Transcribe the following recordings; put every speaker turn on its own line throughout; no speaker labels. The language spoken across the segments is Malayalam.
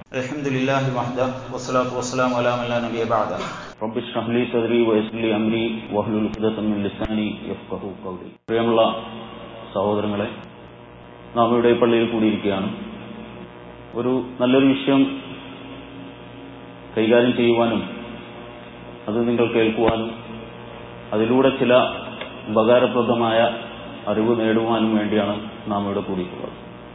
الحمد لله وحده والصلاة والسلام على من لا نبي بعده رب اشرح لي صدري ويسر لي أمري واحلل عقدة من لساني يفقهوا قولي പ്രിയമുള്ള സഹോദരങ്ങളെ നാം ഇവിടെ ഈ പള്ളിയിൽ കൂടിയിരിക്കുകയാണ് ഒരു നല്ലൊരു വിഷയം കൈകാര്യം ചെയ്യുവാനും അത് നിങ്ങൾ കേൾക്കുവാനും അതിലൂടെ ചില ഉപകാരപ്രദമായ അറിവ് നേടുവാനും വേണ്ടിയാണ് നാം ഇവിടെ കൂടിയിട്ടുള്ളത്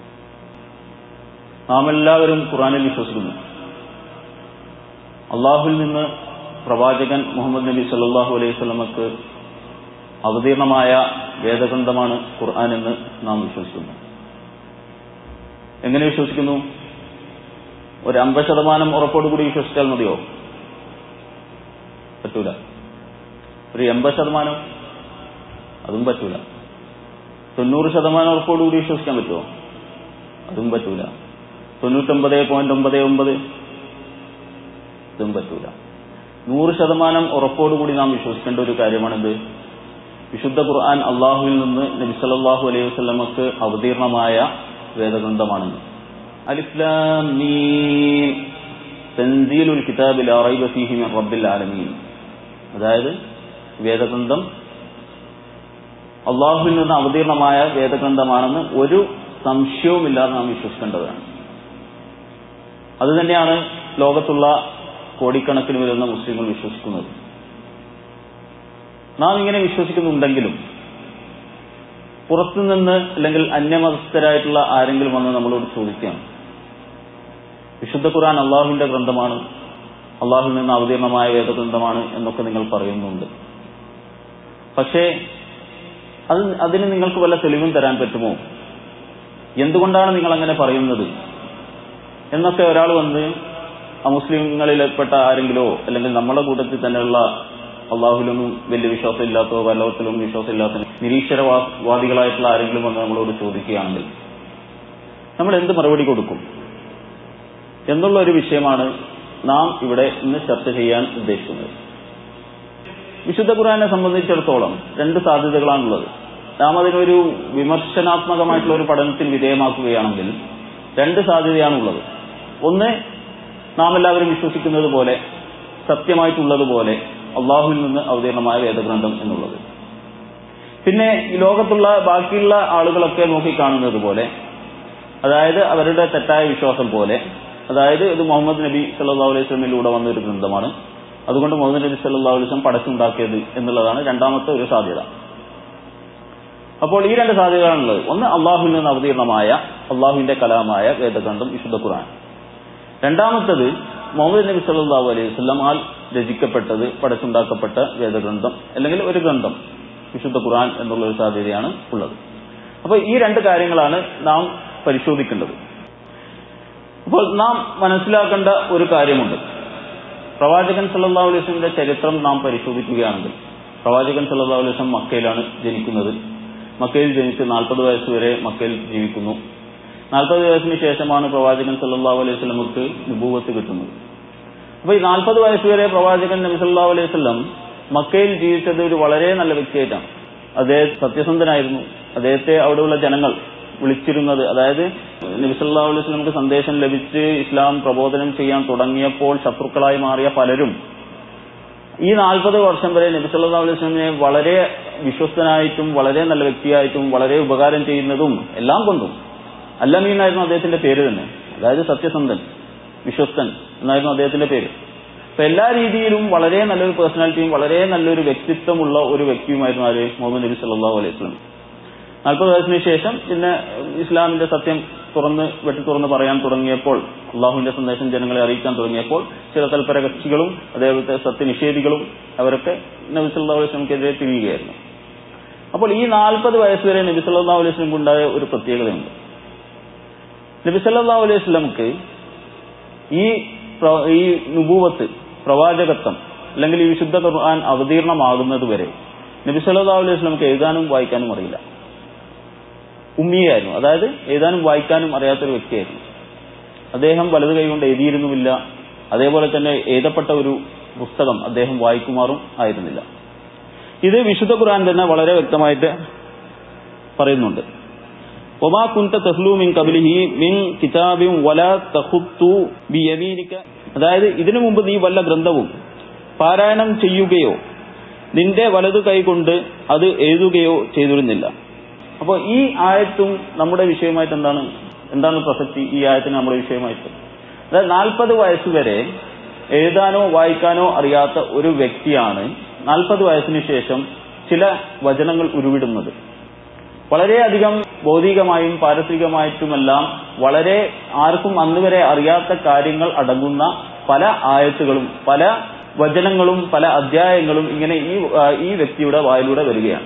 നാം എല്ലാവരും ഖുറാനിൽ വിശ്വസിക്കുന്നു അള്ളാഹുവിൽ നിന്ന് പ്രവാചകൻ മുഹമ്മദ് നബി സല്ലാഹു അലൈഹി സ്വലമക്ക് അവതീർണമായ വേദഗ്രന്ഥമാണ് ഖുർആൻ എന്ന് നാം വിശ്വസിക്കുന്നു എങ്ങനെ വിശ്വസിക്കുന്നു ഒരു അമ്പത് ശതമാനം ഉറപ്പോടുകൂടി വിശ്വസിച്ചാൽ മതിയോ പറ്റൂല ഒരു എൺപത് ശതമാനം അതും പറ്റൂല തൊണ്ണൂറ് ശതമാനം ഉറപ്പോടുകൂടി വിശ്വസിക്കാൻ പറ്റുമോ അതും പറ്റൂല തൊണ്ണൂറ്റൊമ്പത് പോയിന്റ് ഒമ്പത് ഒമ്പത് ഇതും പറ്റൂല നൂറ് ശതമാനം ഉറപ്പോടുകൂടി നാം വിശ്വസിക്കേണ്ട ഒരു കാര്യമാണിത് വിശുദ്ധ ഖുർആൻ അള്ളാഹുവിൽ നിന്ന് നബി സല്ലല്ലാഹു അലൈഹി വസല്ലമക്ക് അവതീർണമായ വേദഗ്രന്ഥമാണെന്ന് അലിഫ്ലാം മീം തൻസീലുൽ കിതാബി ലാ റൈബ ഫീഹി മിൻ റബ്ബിൽ ആലമീൻ അതായത് വേദഗ്രന്ഥം അള്ളാഹുവിൽ നിന്ന് അവതീർണമായ വേദഗ്രന്ഥമാണെന്ന് ഒരു സംശയവുമില്ലാതെ നാം വിശ്വസിക്കേണ്ടതാണ് അതുതന്നെയാണ് ലോകത്തുള്ള കോടിക്കണക്കിന് വരുന്ന മുസ്ലിങ്ങൾ വിശ്വസിക്കുന്നത് നാം ഇങ്ങനെ വിശ്വസിക്കുന്നുണ്ടെങ്കിലും പുറത്തുനിന്ന് അല്ലെങ്കിൽ അന്യമതസ്ഥരായിട്ടുള്ള ആരെങ്കിലും വന്ന് നമ്മളോട് ചോദിക്കുകയാണ് വിശുദ്ധ ഖുർആൻ അള്ളാഹുവിന്റെ ഗ്രന്ഥമാണ് അള്ളാഹുവിൽ നിന്ന് അവതീർണമായ വേദഗ്രന്ഥമാണ് എന്നൊക്കെ നിങ്ങൾ പറയുന്നുണ്ട് പക്ഷേ അത് അതിന് നിങ്ങൾക്ക് വല്ല തെളിവും തരാൻ പറ്റുമോ എന്തുകൊണ്ടാണ് നിങ്ങൾ അങ്ങനെ പറയുന്നത് എന്നൊക്കെ ഒരാൾ വന്ന് അമുസ്ലിങ്ങളിൽപ്പെട്ട ആരെങ്കിലോ അല്ലെങ്കിൽ നമ്മുടെ കൂട്ടത്തിൽ തന്നെയുള്ള അള്ളാഹുലൊന്നും വലിയ വിശ്വാസമില്ലാത്തോ വല്ലവത്തിലും വിശ്വാസമില്ലാത്ത നിരീശ്വരവാദികളായിട്ടുള്ള ആരെങ്കിലും വന്ന് നമ്മളോട് ചോദിക്കുകയാണെങ്കിൽ നമ്മൾ എന്ത് മറുപടി കൊടുക്കും എന്നുള്ള ഒരു വിഷയമാണ് നാം ഇവിടെ ഇന്ന് ചർച്ച ചെയ്യാൻ ഉദ്ദേശിക്കുന്നത് വിശുദ്ധ ഖുർആനെ സംബന്ധിച്ചിടത്തോളം രണ്ട് സാധ്യതകളാണുള്ളത് നാം അതിനൊരു വിമർശനാത്മകമായിട്ടുള്ള ഒരു പഠനത്തിന് വിധേയമാക്കുകയാണെങ്കിൽ രണ്ട് സാധ്യതയാണുള്ളത് ഒന്ന് നാം എല്ലാവരും വിശ്വസിക്കുന്നത് പോലെ സത്യമായിട്ടുള്ളതുപോലെ അള്ളാഹുവിൽ നിന്ന് അവതീർണമായ വേദഗ്രന്ഥം എന്നുള്ളത് പിന്നെ ഈ ലോകത്തുള്ള ബാക്കിയുള്ള ആളുകളൊക്കെ നോക്കിക്കാണുന്നത് പോലെ അതായത് അവരുടെ തെറ്റായ വിശ്വാസം പോലെ അതായത് ഇത് മുഹമ്മദ് നബി സല്ലാ അലൈഹി സ്വലമിലൂടെ വന്ന ഒരു ഗ്രന്ഥമാണ് അതുകൊണ്ട് മുഹമ്മദ് നബി സല്ലാ അലൈഹി സ്വലം പടച്ചുണ്ടാക്കിയത് എന്നുള്ളതാണ് രണ്ടാമത്തെ ഒരു സാധ്യത അപ്പോൾ ഈ രണ്ട് സാധ്യതകളാണുള്ളത് ഒന്ന് അള്ളാഹുവിൽ നിന്ന് അവതീർണമായ അള്ളാഹുവിന്റെ കലാമായ വേദഗ്രന്ഥം വിശുദ്ധ ഖുർആൻ രണ്ടാമത്തത് മുഹമ്മദ് നബി സല്ലാഹു അലൈഹി വസ്ലം ആൽ രചിക്കപ്പെട്ടത് പടച്ചുണ്ടാക്കപ്പെട്ട വേദഗ്രന്ഥം അല്ലെങ്കിൽ ഒരു ഗ്രന്ഥം വിശുദ്ധ ഖുർആൻ എന്നുള്ള ഒരു സാധ്യതയാണ് ഉള്ളത് അപ്പോൾ ഈ രണ്ട് കാര്യങ്ങളാണ് നാം പരിശോധിക്കേണ്ടത് അപ്പോൾ നാം മനസ്സിലാക്കേണ്ട ഒരു കാര്യമുണ്ട് പ്രവാചകൻ സല്ലാ അലൈഹിന്റെ ചരിത്രം നാം പരിശോധിക്കുകയാണെങ്കിൽ പ്രവാചകൻ സല്ലാ അലൈഹി മക്കയിലാണ് ജനിക്കുന്നത് മക്കയിൽ ജനിച്ച് നാൽപ്പത് വയസ്സ് വരെ മക്കയിൽ ജീവിക്കുന്നു നാൽപ്പത് വയസ്സിന് ശേഷമാണ് പ്രവാചകൻ സല്ലാ അലൈഹി സ്വലമുക്ക് വിഭൂവത്ത് കിട്ടുന്നത് അപ്പൊ ഈ നാൽപ്പത് വയസ്സ് വരെ പ്രവാചകൻ നബി സല്ലാ അലൈഹി സ്വലം മക്കയിൽ ജീവിച്ചത് ഒരു വളരെ നല്ല വ്യക്തിയായിട്ടാണ് അദ്ദേഹം സത്യസന്ധനായിരുന്നു അദ്ദേഹത്തെ അവിടെയുള്ള ജനങ്ങൾ വിളിച്ചിരുന്നത് അതായത് നബി സല്ലാ അലൈഹി സ്വലമുക്ക് സന്ദേശം ലഭിച്ച് ഇസ്ലാം പ്രബോധനം ചെയ്യാൻ തുടങ്ങിയപ്പോൾ ശത്രുക്കളായി മാറിയ പലരും ഈ നാൽപ്പത് വർഷം വരെ നബി സല്ലാ അലൈഹി സ്വലമിനെ വളരെ വിശ്വസ്തനായിട്ടും വളരെ നല്ല വ്യക്തിയായിട്ടും വളരെ ഉപകാരം ചെയ്യുന്നതും എല്ലാം കൊണ്ടും അല്ലമീൻ ആയിരുന്നു അദ്ദേഹത്തിന്റെ പേര് തന്നെ അതായത് സത്യസന്ധൻ വിശ്വസ്തൻ എന്നായിരുന്നു അദ്ദേഹത്തിന്റെ പേര് അപ്പൊ എല്ലാ രീതിയിലും വളരെ നല്ലൊരു പേഴ്സണാലിറ്റിയും വളരെ നല്ലൊരു വ്യക്തിത്വമുള്ള ഒരു വ്യക്തിയുമായിരുന്നു ആര് മുഹമ്മദ് നബി സല്ലാഹു അലൈഹി സ്വലം നാൽപ്പത് വയസ്സിന് ശേഷം പിന്നെ ഇസ്ലാമിന്റെ സത്യം തുറന്ന് വെട്ടി തുറന്ന് പറയാൻ തുടങ്ങിയപ്പോൾ അള്ളാഹുവിന്റെ സന്ദേശം ജനങ്ങളെ അറിയിക്കാൻ തുടങ്ങിയപ്പോൾ ചില തൽപര കക്ഷികളും അതേപോലത്തെ സത്യനിഷേധികളും അവരൊക്കെ നബി സല്ലാ അലൈഹി സ്വലംക്കെതിരെ തിരിയുകയായിരുന്നു അപ്പോൾ ഈ നാൽപ്പത് വയസ്സ് വരെ നബി സല്ലാ അലൈഹി സ്വലം ഉണ്ടായ ഒരു പ്രത്യേകതയുണ്ട് നബി സല്ലാ അലൈഹി സ്വലംക്ക് ഈ ഈ നുപൂവത്ത് പ്രവാചകത്വം അല്ലെങ്കിൽ ഈ വിശുദ്ധ ഖുർആൻ അവതീർണമാകുന്നത് വരെ നബി സല്ലാ അലൈഹി സ്വലംക്ക് എഴുതാനും വായിക്കാനും അറിയില്ല ഉമ്മിയായിരുന്നു അതായത് എഴുതാനും വായിക്കാനും അറിയാത്തൊരു വ്യക്തിയായിരുന്നു അദ്ദേഹം വലത് കൈകൊണ്ട് എഴുതിയിരുന്നുമില്ല അതേപോലെ തന്നെ എഴുതപ്പെട്ട ഒരു പുസ്തകം അദ്ദേഹം വായിക്കുമാറും ആയിരുന്നില്ല ഇത് വിശുദ്ധ ഖുർആൻ തന്നെ വളരെ വ്യക്തമായിട്ട് പറയുന്നുണ്ട് ഒമാ കുന്ത തഹ്ലു മിൻ കബിലിഹി മിൻ കിതാബിൻ വല തഖുത്തു ബിയമീനിക അതായത് ഇതിനു മുമ്പ് നീ വല്ല ഗ്രന്ഥവും പാരായണം ചെയ്യുകയോ നിന്റെ വലതു കൈകൊണ്ട് അത് എഴുതുകയോ ചെയ്തിരുന്നില്ല അപ്പോൾ ഈ ആയത്തും നമ്മുടെ വിഷയമായിട്ട് എന്താണ് എന്താണ് പ്രസക്തി ഈ ആയത്തിന് നമ്മുടെ വിഷയമായിട്ട് അതായത് നാൽപ്പത് വയസ്സ് വരെ എഴുതാനോ വായിക്കാനോ അറിയാത്ത ഒരു വ്യക്തിയാണ് നാൽപ്പത് വയസ്സിന് ശേഷം ചില വചനങ്ങൾ ഉരുവിടുന്നത് വളരെയധികം ഭൗതികമായും പാരസ്പരികമായിട്ടുമെല്ലാം വളരെ ആർക്കും അന്ന് വരെ അറിയാത്ത കാര്യങ്ങൾ അടങ്ങുന്ന പല ആയത്തുകളും പല വചനങ്ങളും പല അധ്യായങ്ങളും ഇങ്ങനെ ഈ ഈ വ്യക്തിയുടെ വായിലൂടെ വരികയാണ്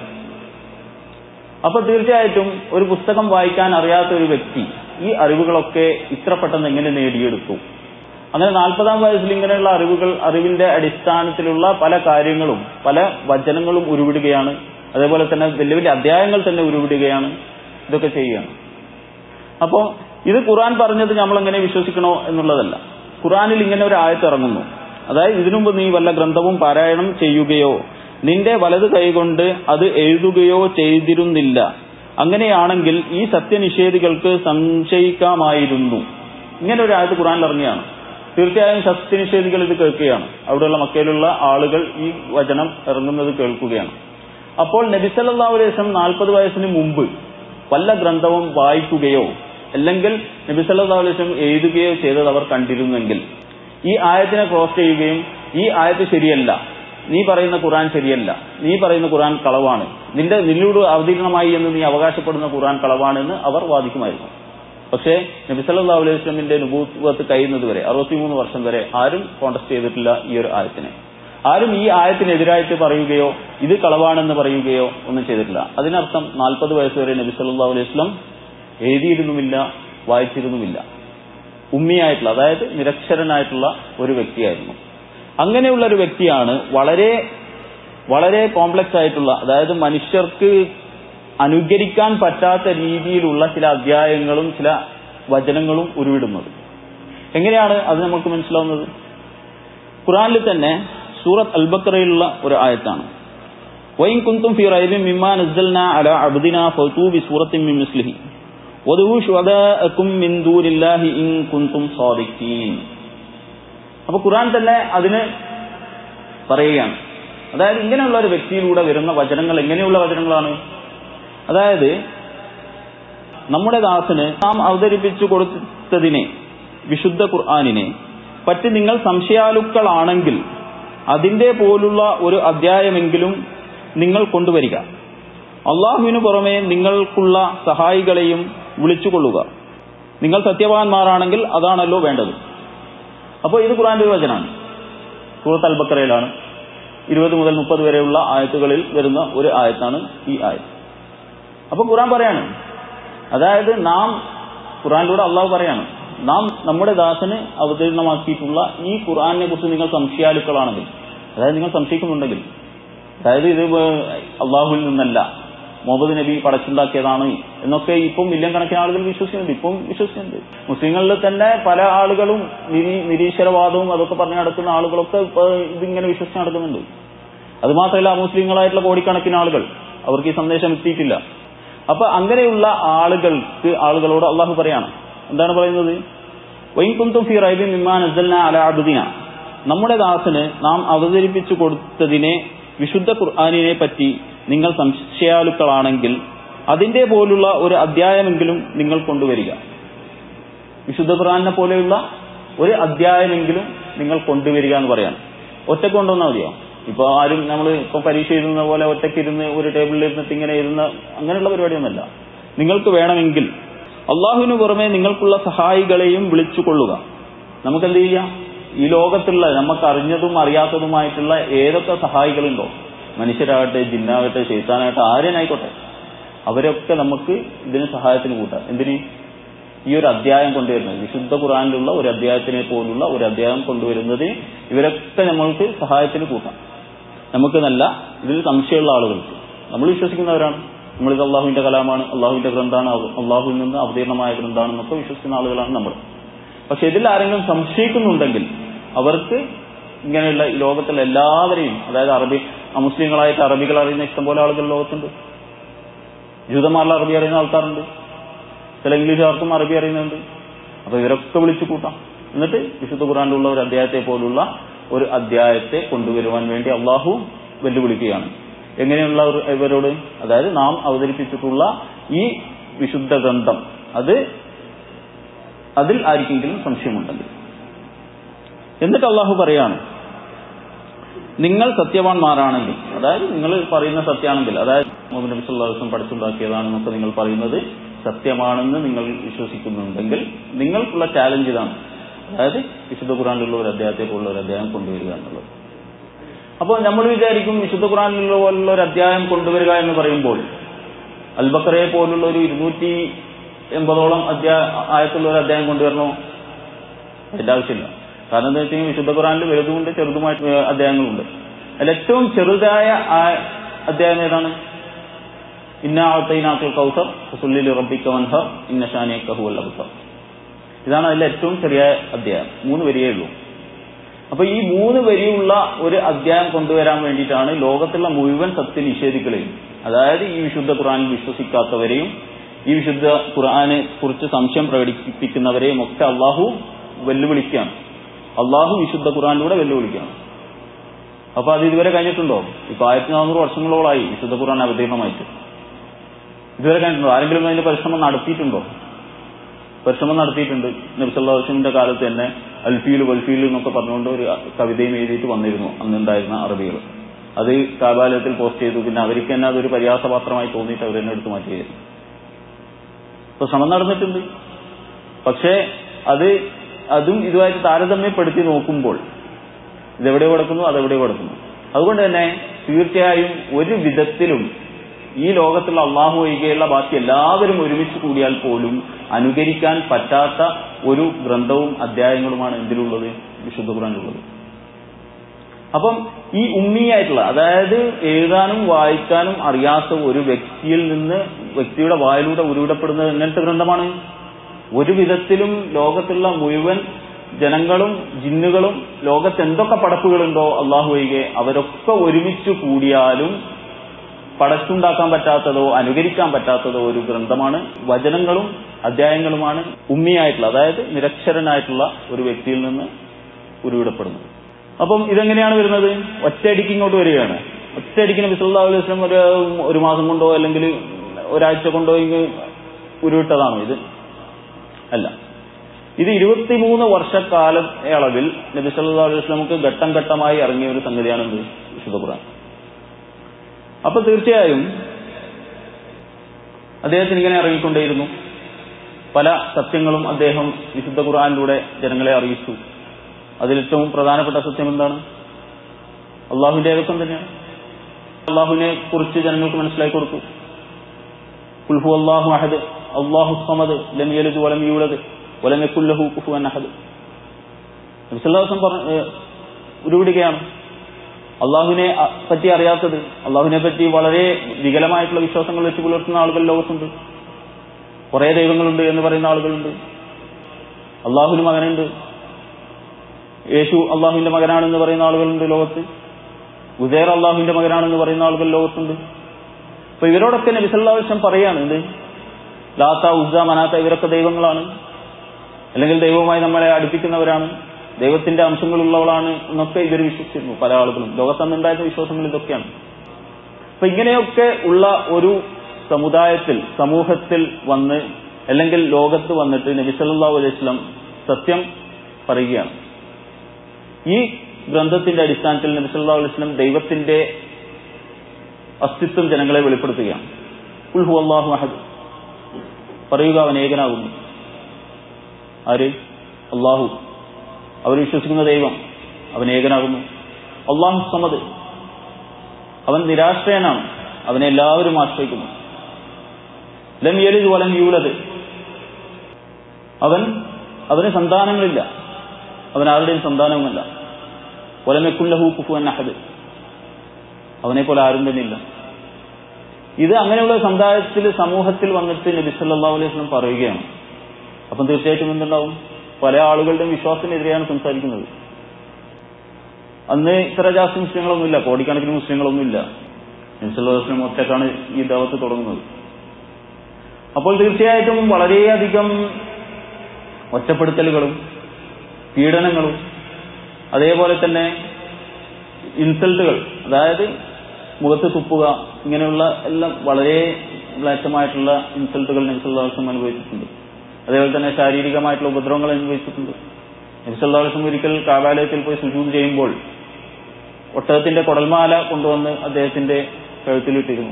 അപ്പൊ തീർച്ചയായിട്ടും ഒരു പുസ്തകം വായിക്കാൻ അറിയാത്ത ഒരു വ്യക്തി ഈ അറിവുകളൊക്കെ ഇത്ര പെട്ടെന്ന് എങ്ങനെ നേടിയെടുത്തു അങ്ങനെ നാൽപ്പതാം വയസ്സിൽ ഇങ്ങനെയുള്ള അറിവുകൾ അറിവിന്റെ അടിസ്ഥാനത്തിലുള്ള പല കാര്യങ്ങളും പല വചനങ്ങളും ഉരുവിടുകയാണ് അതേപോലെ തന്നെ വലിയ വലിയ അധ്യായങ്ങൾ തന്നെ ഉരുവിടുകയാണ് ഇതൊക്കെ ചെയ്യുകയാണ് അപ്പോ ഇത് ഖുറാൻ പറഞ്ഞത് നമ്മൾ എങ്ങനെ വിശ്വസിക്കണോ എന്നുള്ളതല്ല ഖുറാനിൽ ഇങ്ങനെ ഒരു ആയത്ത് ഇറങ്ങുന്നു അതായത് ഇതിനു മുമ്പ് നീ വല്ല ഗ്രന്ഥവും പാരായണം ചെയ്യുകയോ നിന്റെ വലത് കൈകൊണ്ട് അത് എഴുതുകയോ ചെയ്തിരുന്നില്ല അങ്ങനെയാണെങ്കിൽ ഈ സത്യനിഷേധികൾക്ക് സംശയിക്കാമായിരുന്നു ഇങ്ങനെ ഒരു ആയത്ത് ഖുറാനിൽ ഇറങ്ങിയാണ് തീർച്ചയായും സത്യനിഷേധികൾ ഇത് കേൾക്കുകയാണ് അവിടെയുള്ള മക്കയിലുള്ള ആളുകൾ ഈ വചനം ഇറങ്ങുന്നത് കേൾക്കുകയാണ് അപ്പോൾ നബിസല്ലാ അലൈഹി നാൽപ്പത് വയസ്സിന് മുമ്പ് വല്ല ഗ്രന്ഥവും വായിക്കുകയോ അല്ലെങ്കിൽ നബിസല്ലാ അലൈഹി എഴുതുകയോ ചെയ്തത് അവർ കണ്ടിരുന്നെങ്കിൽ ഈ ആയത്തിനെ ക്രോസ് ചെയ്യുകയും ഈ ആയത്ത് ശരിയല്ല നീ പറയുന്ന ഖുറാൻ ശരിയല്ല നീ പറയുന്ന ഖുറാൻ കളവാണ് നിന്റെ നിന്നോട് അവതീർണമായി എന്ന് നീ അവകാശപ്പെടുന്ന ഖുറാൻ കളവാണെന്ന് അവർ വാദിക്കുമായിരുന്നു പക്ഷേ നബി സല്ലാ അലൈഹി വസ്ലമിന്റെ നുബൂത്ത് കഴിയുന്നത് വരെ അറുപത്തിമൂന്ന് വർഷം വരെ ആരും കോണ്ടസ്റ്റ് ചെയ്തിട്ടില്ല ഈ ഒരു ആയത്തിനെ ആരും ഈ ആയത്തിനെതിരായിട്ട് പറയുകയോ ഇത് കളവാണെന്ന് പറയുകയോ ഒന്നും ചെയ്തിട്ടില്ല അതിനർത്ഥം നാൽപ്പത് വയസ്സ് വരെ നബി സല്ലാ അലൈഹി വസ്ലം എഴുതിയിരുന്നുമില്ല വായിച്ചിരുന്നുമില്ല ഉമ്മിയായിട്ടുള്ള അതായത് നിരക്ഷരനായിട്ടുള്ള ഒരു വ്യക്തിയായിരുന്നു അങ്ങനെയുള്ള ഒരു വ്യക്തിയാണ് വളരെ വളരെ കോംപ്ലക്സ് ആയിട്ടുള്ള അതായത് മനുഷ്യർക്ക് അനുകരിക്കാൻ പറ്റാത്ത രീതിയിലുള്ള ചില അധ്യായങ്ങളും ചില വചനങ്ങളും ഉരുവിടുന്നത് എങ്ങനെയാണ് അത് നമുക്ക് മനസ്സിലാവുന്നത് ഖുറാനിൽ തന്നെ സൂറത്ത് അൽബക്കറയിലുള്ള ഒരു ആയത്താണ് വൈൻ കുന്തും ഫി റൈബിൻ മിമ്മാ നസ്സൽനാ അലാ അബ്ദിനാ ഫതൂ ബി സൂറത്തിൻ മിൻ മിസ്ലിഹി വദൂ ശുഹദാഅക്കും മിൻ ദൂനില്ലാഹി ഇൻ കുന്തും സാദിഖീൻ അപ്പൊ ഖുറാൻ തന്നെ അതിന് പറയുകയാണ് അതായത് ഇങ്ങനെയുള്ള ഒരു വ്യക്തിയിലൂടെ വരുന്ന വചനങ്ങൾ എങ്ങനെയുള്ള വചനങ്ങളാണ് അതായത് നമ്മുടെ ദാസന് നാം അവതരിപ്പിച്ചു കൊടുത്തതിനെ വിശുദ്ധ ഖുർആാനിനെ പറ്റി നിങ്ങൾ സംശയാലുക്കളാണെങ്കിൽ അതിന്റെ പോലുള്ള ഒരു അധ്യായമെങ്കിലും നിങ്ങൾ കൊണ്ടുവരിക അള്ളാഹുവിനു പുറമെ നിങ്ങൾക്കുള്ള സഹായികളെയും വിളിച്ചുകൊള്ളുക നിങ്ങൾ സത്യവാന്മാരാണെങ്കിൽ അതാണല്ലോ വേണ്ടത് അപ്പോൾ ഇത് ഖുറാന്റെ ഒരു വചനാണ് സൂറത്ത് അൽബക്കറയിലാണ് ഇരുപത് മുതൽ മുപ്പത് വരെയുള്ള ആയത്തുകളിൽ വരുന്ന ഒരു ആയത്താണ് ഈ ആയത്ത് അപ്പൊ ഖുറാൻ പറയാണ് അതായത് നാം ഖുറാനിലൂടെ അള്ളാഹു പറയാണ് നാം നമ്മുടെ ദാസന് അവതീർണമാക്കിയിട്ടുള്ള ഈ ഖുറാനെ കുറിച്ച് നിങ്ങൾ സംശയാലുക്കളാണെങ്കിൽ അതായത് നിങ്ങൾ സംശയിക്കുന്നുണ്ടെങ്കിൽ അതായത് ഇത് അള്ളാഹുവിൽ നിന്നല്ല മുഹമ്മദ് നബി പടച്ചുണ്ടാക്കിയതാണ് എന്നൊക്കെ ഇപ്പം മില്യൺ കണക്കിന് ആളുകൾ വിശ്വസിക്കുന്നുണ്ട് ഇപ്പം വിശ്വസിക്കുന്നുണ്ട് മുസ്ലിങ്ങളിൽ തന്നെ പല ആളുകളും നിരീശ്വരവാദവും അതൊക്കെ പറഞ്ഞു നടക്കുന്ന ആളുകളൊക്കെ ഇപ്പൊ ഇതിങ്ങനെ വിശ്വസിച്ച് നടക്കുന്നുണ്ട് അത് മാത്രമല്ല മുസ്ലിങ്ങളായിട്ടുള്ള കോടിക്കണക്കിന് ആളുകൾ അവർക്ക് ഈ സന്ദേശം എത്തിയിട്ടില്ല അപ്പൊ അങ്ങനെയുള്ള ആളുകൾക്ക് ആളുകളോട് അള്ളാഹു പറയാണ് എന്താണ് പറയുന്നത് വൈകുന്തും ഫി റൈബിൻ മിമാൻ അലാബുദിന നമ്മുടെ ദാസന് നാം അവതരിപ്പിച്ചു കൊടുത്തതിനെ വിശുദ്ധ ഖുർആാനിനെ പറ്റി നിങ്ങൾ സംശയാലുക്കളാണെങ്കിൽ അതിന്റെ പോലുള്ള ഒരു അധ്യായമെങ്കിലും നിങ്ങൾ കൊണ്ടുവരിക വിശുദ്ധ ഖുർആാനിനെ പോലെയുള്ള ഒരു അധ്യായമെങ്കിലും നിങ്ങൾ കൊണ്ടുവരിക എന്ന് പറയാണ് ഒറ്റക്ക് കൊണ്ടുവന്നാൽ മതിയോ ഇപ്പൊ ആരും നമ്മൾ ഇപ്പൊ പരീക്ഷ എഴുതുന്ന പോലെ ഒറ്റയ്ക്ക് ഇരുന്ന് ഒരു ടേബിളിൽ ഇരുന്നിട്ട് ഇങ്ങനെ ഇരുന്ന അങ്ങനെയുള്ള പരിപാടിയൊന്നുമല്ല നിങ്ങൾക്ക് വേണമെങ്കിൽ അള്ളാഹുവിന് പുറമെ നിങ്ങൾക്കുള്ള സഹായികളെയും വിളിച്ചുകൊള്ളുക നമുക്കെന്ത് ചെയ്യാം ഈ ലോകത്തുള്ള നമുക്ക് അറിഞ്ഞതും അറിയാത്തതുമായിട്ടുള്ള ഏതൊക്കെ സഹായികളുണ്ടോ മനുഷ്യരാകട്ടെ ജിന്നാകട്ടെ ചെയ്ത്താനാകട്ടെ ആരെനായിക്കോട്ടെ അവരൊക്കെ നമുക്ക് ഇതിന് സഹായത്തിന് കൂട്ടാം എന്തിന് ഈ ഒരു അധ്യായം കൊണ്ടുവരുന്നത് വിശുദ്ധ ഖുറാനിലുള്ള ഒരു അധ്യായത്തിനെ പോലുള്ള ഒരു അധ്യായം കൊണ്ടുവരുന്നതിന് ഇവരൊക്കെ നമ്മൾക്ക് സഹായത്തിന് കൂട്ടാം നമുക്ക് നല്ല ഇതിൽ സംശയമുള്ള ആളുകൾക്ക് നമ്മൾ വിശ്വസിക്കുന്നവരാണ് നമ്മളിത് അള്ളാഹുവിന്റെ കലാമാണ് അള്ളാഹുവിന്റെ ഗ്രന്ഥാണ് അള്ളാഹുവിൽ നിന്ന് അവതീർണമായ ഗ്രന്ഥാണെന്നൊക്കെ വിശ്വസിക്കുന്ന ആളുകളാണ് നമ്മൾ പക്ഷെ ഇതിൽ ആരെങ്കിലും സംശയിക്കുന്നുണ്ടെങ്കിൽ അവർക്ക് ഇങ്ങനെയുള്ള ഈ ലോകത്തിലെ എല്ലാവരെയും അതായത് അറബി മുസ്ലിങ്ങളായിട്ട് അറബികൾ അറിയുന്ന ഇഷ്ടംപോലെ ആളുകൾ ലോകത്തുണ്ട് ജൂതന്മാരിൽ അറബി അറിയുന്ന ആൾക്കാരുണ്ട് ചില ഇംഗ്ലീഷുകാർക്കും അറബി അറിയുന്നുണ്ട് അപ്പൊ ഇവരൊക്കെ വിളിച്ചു കൂട്ടാം എന്നിട്ട് വിശുദ്ധ ഖുറാനിലുള്ള ഒരു അധ്യായത്തെ പോലുള്ള ഒരു അധ്യായത്തെ കൊണ്ടുവരുവാൻ വേണ്ടി അള്ളാഹു വെല്ലുവിളിക്കുകയാണ് എങ്ങനെയുള്ള ഒരു ഇവരോട് അതായത് നാം അവതരിപ്പിച്ചിട്ടുള്ള ഈ വിശുദ്ധ ഗ്രന്ഥം അത് അതിൽ ആർക്കെങ്കിലും സംശയമുണ്ടെങ്കിൽ എന്നിട്ട് അള്ളാഹു പറയാണ് നിങ്ങൾ സത്യവാൻമാരാണെങ്കിൽ അതായത് നിങ്ങൾ പറയുന്ന സത്യമാണെങ്കിൽ അതായത് മുഹമ്മദ് നബി സല്ലല്ലാഹു അലൈഹി വസല്ലം പഠിച്ചുണ്ടാക്കിയതാണെന്നൊക്കെ നിങ്ങൾ പറയുന്നത് സത്യമാണെന്ന് നിങ്ങൾ വിശ്വസിക്കുന്നുണ്ടെങ്കിൽ നിങ്ങൾക്കുള്ള ചാലഞ്ച് ഇതാണ് അതായത് വിശുദ്ധ ഖുറാനിലുള്ള ഒരു അധ്യായത്തെ പോലുള്ള ഒരു അധ്യായം കൊണ്ടുവരിക എന്നുള്ളത് അപ്പോൾ നമ്മൾ വിചാരിക്കും വിശുദ്ധ ഖുറാനിലുള്ള പോലുള്ള ഒരു അധ്യായം കൊണ്ടുവരിക എന്ന് പറയുമ്പോൾ അൽബക്കറയെ പോലുള്ള ഒരു ഇരുന്നൂറ്റി എൺപതോളം അധ്യായ ആയത്തുള്ള ഒരു അധ്യായം കൊണ്ടുവരണോ അതിന്റെ ആവശ്യമില്ല കാരണം എന്താ വെച്ച് കഴിഞ്ഞാൽ വിശുദ്ധ ഖുറാനിൽ വലുതുമുണ്ട് ചെറുതുമായിട്ട് അധ്യായങ്ങളുണ്ട് അതിൽ ഏറ്റവും ചെറുതായ ആ- അധ്യായം ഏതാണ് ഇന്ന ആത്തൈനാക്കൽ കൗസർ സുല്ലിൽ റബ്ബിക്ക വൻഹർ ഇന്ന ഷാനിയക്ക ഹുവൽ അബ്സർ ഇതാണ് അതിലെ ഏറ്റവും ചെറിയ അധ്യായം മൂന്ന് വരിയേ ഉള്ളൂ അപ്പൊ ഈ മൂന്ന് വരിയുള്ള ഒരു അധ്യായം കൊണ്ടുവരാൻ വേണ്ടിയിട്ടാണ് ലോകത്തുള്ള മുഴുവൻ സത്യനിഷേധികളെയും അതായത് ഈ വിശുദ്ധ ഖുറാനിൽ വിശ്വസിക്കാത്തവരെയും ഈ വിശുദ്ധ ഖുർആനെ കുറിച്ച് സംശയം പ്രകടിപ്പിക്കുന്നവരെയും ഒക്കെ അള്ളാഹു വെല്ലുവിളിക്കുകയാണ് അള്ളാഹു വിശുദ്ധ ഖുർആനിലൂടെ വെല്ലുവിളിക്കുകയാണ് അപ്പൊ അത് ഇതുവരെ കഴിഞ്ഞിട്ടുണ്ടോ ഇപ്പൊ ആയിരത്തി നാനൂറ് വർഷങ്ങളോളായി വിശുദ്ധ ഖുർആൻ അവതീർണമായിട്ട് ഇതുവരെ കഴിഞ്ഞിട്ടുണ്ടോ ആരെങ്കിലും അതിന്റെ പരിശ്രമം നടത്തിയിട്ടുണ്ടോ പരിശ്രമം നടത്തിയിട്ടുണ്ട് നബ്സല്ലാസ്ലമിന്റെ കാലത്ത് തന്നെ അൽഫീൽ വൽഫീൽ എന്നൊക്കെ പറഞ്ഞുകൊണ്ട് ഒരു കവിതയും എഴുതിയിട്ട് വന്നിരുന്നു അന്നുണ്ടായിരുന്ന അറബികൾ അത് കാബാലയത്തിൽ പോസ്റ്റ് ചെയ്തു പിന്നെ അവർക്ക് തന്നെ അതൊരു പരിഹാസപാത്രമായി തോന്നിയിട്ട് അവർ തന്നെ എടുത്തു മാറ്റുകയായിരുന്നു അപ്പൊ ശ്രമം നടന്നിട്ടുണ്ട് പക്ഷേ അത് അതും ഇതുമായിട്ട് താരതമ്യപ്പെടുത്തി നോക്കുമ്പോൾ ഇതെവിടെ കിടക്കുന്നു അതെവിടെ കിടക്കുന്നു അതുകൊണ്ട് തന്നെ തീർച്ചയായും ഒരു വിധത്തിലും ഈ ലോകത്തുള്ള അള്ളാഹു ഒഴികെയുള്ള ബാക്കി എല്ലാവരും ഒരുമിച്ച് കൂടിയാൽ പോലും അനുകരിക്കാൻ പറ്റാത്ത ഒരു ഗ്രന്ഥവും അധ്യായങ്ങളുമാണ് എന്തിലുള്ളത് വിശുദ്ധ ഖുറാനിലുള്ളത് അപ്പം ഈ ഉമ്മിയായിട്ടുള്ള അതായത് എഴുതാനും വായിക്കാനും അറിയാത്ത ഒരു വ്യക്തിയിൽ നിന്ന് വ്യക്തിയുടെ വായിലൂടെ ഉരുവിടപ്പെടുന്നത് എങ്ങനത്തെ ഗ്രന്ഥമാണ് ഒരു വിധത്തിലും ലോകത്തുള്ള മുഴുവൻ ജനങ്ങളും ജിന്നുകളും ലോകത്ത് എന്തൊക്കെ പടപ്പുകളുണ്ടോ അള്ളാഹു ഒഴികെ അവരൊക്കെ ഒരുമിച്ച് കൂടിയാലും പടച്ചുണ്ടാക്കാൻ പറ്റാത്തതോ അനുകരിക്കാൻ പറ്റാത്തതോ ഒരു ഗ്രന്ഥമാണ് വചനങ്ങളും അധ്യായങ്ങളുമാണ് ഉമ്മിയായിട്ടുള്ള അതായത് നിരക്ഷരനായിട്ടുള്ള ഒരു വ്യക്തിയിൽ നിന്ന് ഉരുവിടപ്പെടുന്നത് അപ്പം ഇതെങ്ങനെയാണ് വരുന്നത് ഒറ്റയടിക്ക് ഇങ്ങോട്ട് വരികയാണ് ഒറ്റയടിക്ക് നബി സല്ലല്ലാഹു അലൈഹി വസല്ലം ഒരു ഒരു മാസം കൊണ്ടോ അല്ലെങ്കിൽ ഒരാഴ്ച കൊണ്ടോ ഇങ്ങ് ഉരുവിട്ടതാണോ ഇത് അല്ല ഇത് ഇരുപത്തിമൂന്ന് വർഷക്കാലം അളവിൽ നബി സല്ലല്ലാഹു അലൈഹി വസല്ലമക്ക് ഘട്ടം ഘട്ടമായി ഇറങ്ങിയ ഒരു സംഗതിയാണ് എന്ത് വിശുദ്ധ ഖുർആൻ അപ്പൊ തീർച്ചയായും അദ്ദേഹത്തിന് ഇങ്ങനെ ഇറങ്ങിക്കൊണ്ടേയിരുന്നു പല സത്യങ്ങളും അദ്ദേഹം വിശുദ്ധ ഖുർആനിലൂടെ ജനങ്ങളെ അറിയിച്ചു അതിലേറ്റവും പ്രധാനപ്പെട്ട സത്യം എന്താണ് അള്ളാഹുവിന്റെ ഏകത്വം തന്നെയാണ് അള്ളാഹുവിനെ കുറിച്ച് ജനങ്ങൾക്ക് മനസ്സിലാക്കി കൊടുത്തു കുൽഹു അള്ളാഹു അഹദ് അള്ളാഹു സമദ് ലം യലിദ് വലം യൂലദ് വലം യക്കുല്ലഹു കുഫുവൻ അഹദ് നബിസല്ലാസം പറഞ്ഞ ഉരുവിടുകയാണ് അള്ളാഹുവിനെ അ- പറ്റി അറിയാത്തത് അള്ളാഹുവിനെ പറ്റി വളരെ വികലമായിട്ടുള്ള വിശ്വാസങ്ങൾ വെച്ച് പുലർത്തുന്ന ആളുകൾ ലോകത്തുണ്ട് കുറെ ദൈവങ്ങളുണ്ട് എന്ന് പറയുന്ന ആളുകളുണ്ട് അള്ളാഹുവിന് മകനുണ്ട് യേശു അള്ളാഹുവിന്റെ മകനാണെന്ന് പറയുന്ന ആളുകളുണ്ട് ലോകത്ത് ഉദയർ അള്ളാഹുവിന്റെ മകനാണെന്ന് പറയുന്ന ആളുകൾ ലോകത്തുണ്ട് അപ്പൊ ഇവരോടൊക്കെ നബിസല്ലാവശ്യം പറയാണ് എന്ത് ലാത്ത ഉസ്സ മനാത്ത ഇവരൊക്കെ ദൈവങ്ങളാണ് അല്ലെങ്കിൽ ദൈവവുമായി നമ്മളെ അടുപ്പിക്കുന്നവരാണ് ദൈവത്തിന്റെ അംശങ്ങളുള്ളവളാണ് എന്നൊക്കെ ഇവർ വിശ്വസിച്ചിരുന്നു പല ആളുകളും ലോകത്തന്നുണ്ടായിരുന്ന വിശ്വാസങ്ങൾ ഇതൊക്കെയാണ് അപ്പൊ ഇങ്ങനെയൊക്കെ ഉള്ള ഒരു സമുദായത്തിൽ സമൂഹത്തിൽ വന്ന് അല്ലെങ്കിൽ ലോകത്ത് വന്നിട്ട് നബി സല്ലല്ലാഹു അലൈഹി വസല്ലം സത്യം പറയുകയാണ് ഈ ഗ്രന്ഥത്തിന്റെ അടിസ്ഥാനത്തിൽ നബി സല്ലല്ലാഹു അലൈഹി വസല്ലം ദൈവത്തിന്റെ അസ്തിത്വം ജനങ്ങളെ വെളിപ്പെടുത്തുകയാണ് ഉൽഹു അള്ളാഹു അഹദ് പറയുക അവൻ ഏകനാകുന്നു ആര് അള്ളാഹു അവർ വിശ്വസിക്കുന്ന ദൈവം അവൻ ഏകനാകുന്നു അള്ളാഹു സമദ് അവൻ നിരാശ്രയനാണ് അവനെ എല്ലാവരും ആശ്രയിക്കുന്നു ലം യലിദ് വലം യൂലത് അവൻ അവന് സന്താനങ്ങളില്ല അവൻ ആരുടെയും സന്താനവുമല്ല വലമെക്കുല്ലഹു കുഫുവൻ അഹദ് അവനെ പോലെ ആരും തന്നെ ഇല്ല ഇത് അങ്ങനെയുള്ള സമുദായത്തിൽ സമൂഹത്തിൽ വന്നിട്ട് നബി സല്ലല്ലാഹു അലൈഹി വസല്ലം പറയുകയാണ് അപ്പം തീർച്ചയായിട്ടും എന്തുണ്ടാവും പല ആളുകളുടെയും വിശ്വാസത്തിനെതിരെയാണ് സംസാരിക്കുന്നത് അന്ന് ഇത്ര ജാസ്തി മുസ്ലിങ്ങളൊന്നുമില്ല കോടിക്കണക്കിന് മുസ്ലിങ്ങളൊന്നുമില്ല നബി സല്ലല്ലാഹു അലൈഹി വസല്ലം ഒറ്റക്കാണ് ഈ ദാവത്ത് തുടങ്ങുന്നത് അപ്പോൾ തീർച്ചയായിട്ടും വളരെയധികം ഒറ്റപ്പെടുത്തലുകളും പീഡനങ്ങളും അതേപോലെ തന്നെ ഇൻസൾട്ടുകൾ അതായത് മുഖത്ത് തുപ്പുക ഇങ്ങനെയുള്ള എല്ലാം വളരെ മ്ലേച്ഛമായിട്ടുള്ള ഇൻസൾട്ടുകൾ നബിസല്ലാസ്ലം അനുഭവിച്ചിട്ടുണ്ട് അതേപോലെ തന്നെ ശാരീരികമായിട്ടുള്ള ഉപദ്രവങ്ങൾ അനുഭവിച്ചിട്ടുണ്ട് നബിസല്ലാസ്ലം ഒരിക്കൽ കാബാലയത്തിൽ പോയി സുജൂത് ചെയ്യുമ്പോൾ ഒട്ടകത്തിന്റെ കുടൽമാല കൊണ്ടുവന്ന് അദ്ദേഹത്തിന്റെ കഴുത്തിലിട്ടിരുന്നു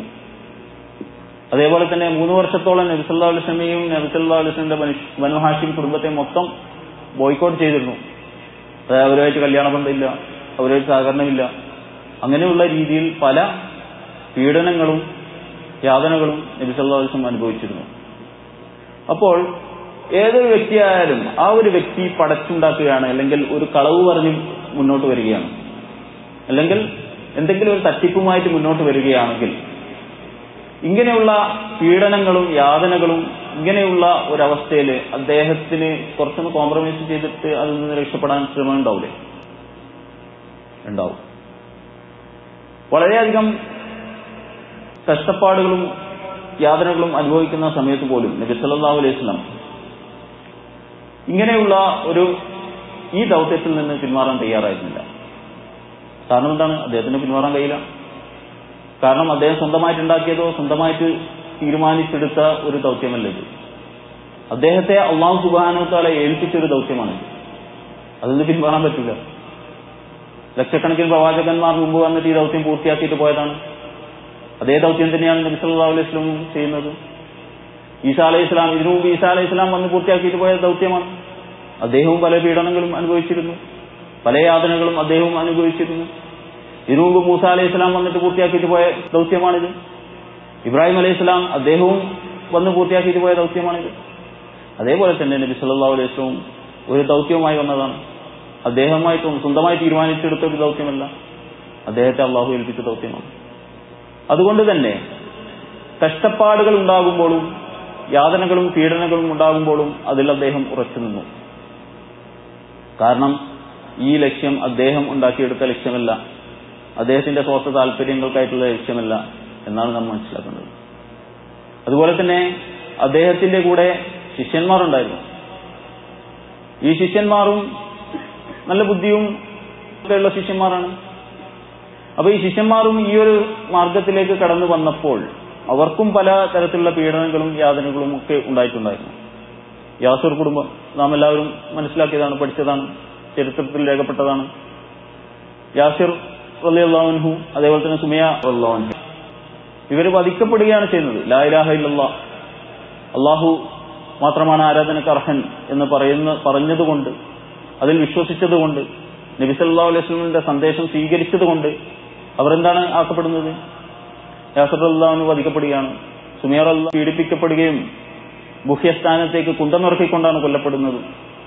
അതേപോലെ തന്നെ മൂന്ന് വർഷത്തോളം നബിസല്ലാ അലുസ്ലമയും നബിസല്ലാ അലുസ്ലമിന്റെ ബനുഹാഷിം കുടുംബത്തെ മൊത്തം ബോയ്ക്കോട്ട് ചെയ്തിരുന്നു അതായത് അവരുമായിട്ട് കല്യാണ ബന്ധമില്ല അവരുമായിട്ട് സഹകരണമില്ല അങ്ങനെയുള്ള രീതിയിൽ പല പീഡനങ്ങളും യാതനകളും നബിസല്ലാ അലുസ്ലം അനുഭവിച്ചിരുന്നു അപ്പോൾ ഏതൊരു വ്യക്തിയായാലും ആ ഒരു വ്യക്തി പടച്ചുണ്ടാക്കുകയാണ് അല്ലെങ്കിൽ ഒരു കളവ് പറഞ്ഞ് മുന്നോട്ട് വരികയാണ് അല്ലെങ്കിൽ എന്തെങ്കിലും ഒരു തട്ടിപ്പുമായിട്ട് മുന്നോട്ട് വരികയാണെങ്കിൽ ഇങ്ങനെയുള്ള പീഡനങ്ങളും യാതനകളും ഇങ്ങനെയുള്ള ഒരവസ്ഥയിൽ അദ്ദേഹത്തിന് കുറച്ചൊന്ന് കോംപ്രമൈസ് ചെയ്തിട്ട് അതിൽ നിന്ന് രക്ഷപ്പെടാൻ ശ്രമം ഉണ്ടാവില്ലേ ഉണ്ടാവും വളരെയധികം കഷ്ടപ്പാടുകളും യാതനകളും അനുഭവിക്കുന്ന സമയത്ത് പോലും നബി സല്ലല്ലാഹു അലൈഹി വസല്ലം ഇങ്ങനെയുള്ള ഒരു ഈ ദൗത്യത്തിൽ നിന്ന് പിന്മാറാൻ തയ്യാറായിരുന്നില്ല കാരണം എന്താണ് അദ്ദേഹത്തിന് പിന്മാറാൻ കഴിയില്ല കാരണം അദ്ദേഹം സ്വന്തമായിട്ട് ഉണ്ടാക്കിയതോ സ്വന്തമായിട്ട് തീരുമാനിച്ചെടുത്ത ഒരു ദൗത്യമല്ല ഇത് അദ്ദേഹത്തെ അള്ളാഹു സുബാനത്താലെ ഏൽപ്പിച്ച ഒരു ദൗത്യമാണ് അതിൽ നിന്ന് പിന്മാറാൻ പറ്റില്ല ലക്ഷക്കണക്കിന് പ്രവാചകന്മാർ മുമ്പ് വന്നിട്ട് ഈ ദൗത്യം പൂർത്തിയാക്കിയിട്ട് പോയതാണ് അതേ ദൗത്യം തന്നെയാണ് നബി സല്ലല്ലാഹു അലൈഹി വസല്ലം ചെയ്യുന്നത് ഈസാ അലൈഹി ഇസ്ലാം ഇതിനു മുമ്പ് ഈസാ അലൈഹി ഇസ്ലാം വന്ന് പൂർത്തിയാക്കിയിട്ട് പോയ ദൗത്യമാണ് അദ്ദേഹവും പല പീഡനങ്ങളും അനുഭവിച്ചിരുന്നു പല യാതനകളും അദ്ദേഹവും അനുഭവിച്ചിരുന്നു ഇതിനു മുമ്പ് മൂസ അലൈഹി ഇസ്ലാം വന്നിട്ട് പൂർത്തിയാക്കിയിട്ട് പോയ ദൗത്യമാണിത് ഇബ്രാഹിം അലൈഹി ഇസ്ലാം അദ്ദേഹവും വന്ന് പൂർത്തിയാക്കിയിട്ട് പോയ ദൗത്യമാണിത് അതേപോലെ തന്നെ നബി സല്ലല്ലാഹു അലൈഹി വസല്ലം ഒരു ദൗത്യവുമായി വന്നതാണ് അദ്ദേഹമായിട്ട് സ്വന്തമായി തീരുമാനിച്ചെടുത്ത ഒരു ദൗത്യമല്ല അദ്ദേഹത്തെ അള്ളാഹു ഏൽപ്പിച്ച ദൗത്യമാണ് അതുകൊണ്ട് തന്നെ കഷ്ടപ്പാടുകൾ ഉണ്ടാകുമ്പോഴും യാതനകളും പീഡനങ്ങളും ഉണ്ടാകുമ്പോഴും അതിൽ അദ്ദേഹം ഉറച്ചു നിന്നു കാരണം ഈ ലക്ഷ്യം അദ്ദേഹം ഉണ്ടാക്കിയെടുത്ത ലക്ഷ്യമല്ല അദ്ദേഹത്തിന്റെ സ്വാർത്ഥ താല്പര്യങ്ങൾക്കായിട്ടുള്ള ലക്ഷ്യമല്ല എന്നാണ് നാം മനസ്സിലാക്കേണ്ടത് അതുപോലെ തന്നെ അദ്ദേഹത്തിന്റെ കൂടെ ശിഷ്യന്മാരുണ്ടായിരുന്നു ഈ ശിഷ്യന്മാരും നല്ല ബുദ്ധിയും ഒക്കെയുള്ള ശിഷ്യന്മാരാണ് അപ്പൊ ഈ ശിഷ്യന്മാരും ഈ ഒരു മാർഗത്തിലേക്ക് കടന്നു വന്നപ്പോൾ അവർക്കും പല തരത്തിലുള്ള പീഡനങ്ങളും യാതനകളും ഒക്കെ ഉണ്ടായിട്ടുണ്ടായിരുന്നു യാസൂർ കുടുംബം നാം എല്ലാവരും മനസ്സിലാക്കിയതാണ് പഠിച്ചതാണ് ചരിത്രത്തിൽ രേഖപ്പെട്ടതാണ് യാസിർ റലിയല്ലാഹു അതേപോലെ തന്നെ സുമിയ അള്ളാഹു ഇവർ വധിക്കപ്പെടുകയാണ് ചെയ്യുന്നത് ലായിലാഹ ഇല്ല അള്ളാഹു മാത്രമാണ് ആരാധനക്ക് അർഹൻ എന്ന് പറയുന്ന പറഞ്ഞതുകൊണ്ട് അതിൽ വിശ്വസിച്ചതുകൊണ്ട് നബി സല്ലാ അലൈഹി വസ്ലമിന്റെ സന്ദേശം സ്വീകരിച്ചതുകൊണ്ട് അവർ എന്താണ് ആക്കപ്പെടുന്നത് യാസർ അള്ളാഹുന് വധിക്കപ്പെടുകയാണ് സുമിയർ അള്ളാഹ് പീഡിപ്പിക്കപ്പെടുകയും ഗുഹ്യസ്ഥാനത്തേക്ക് കുണ്ടനിറക്കിക്കൊണ്ടാണ് കൊല്ലപ്പെടുന്നത്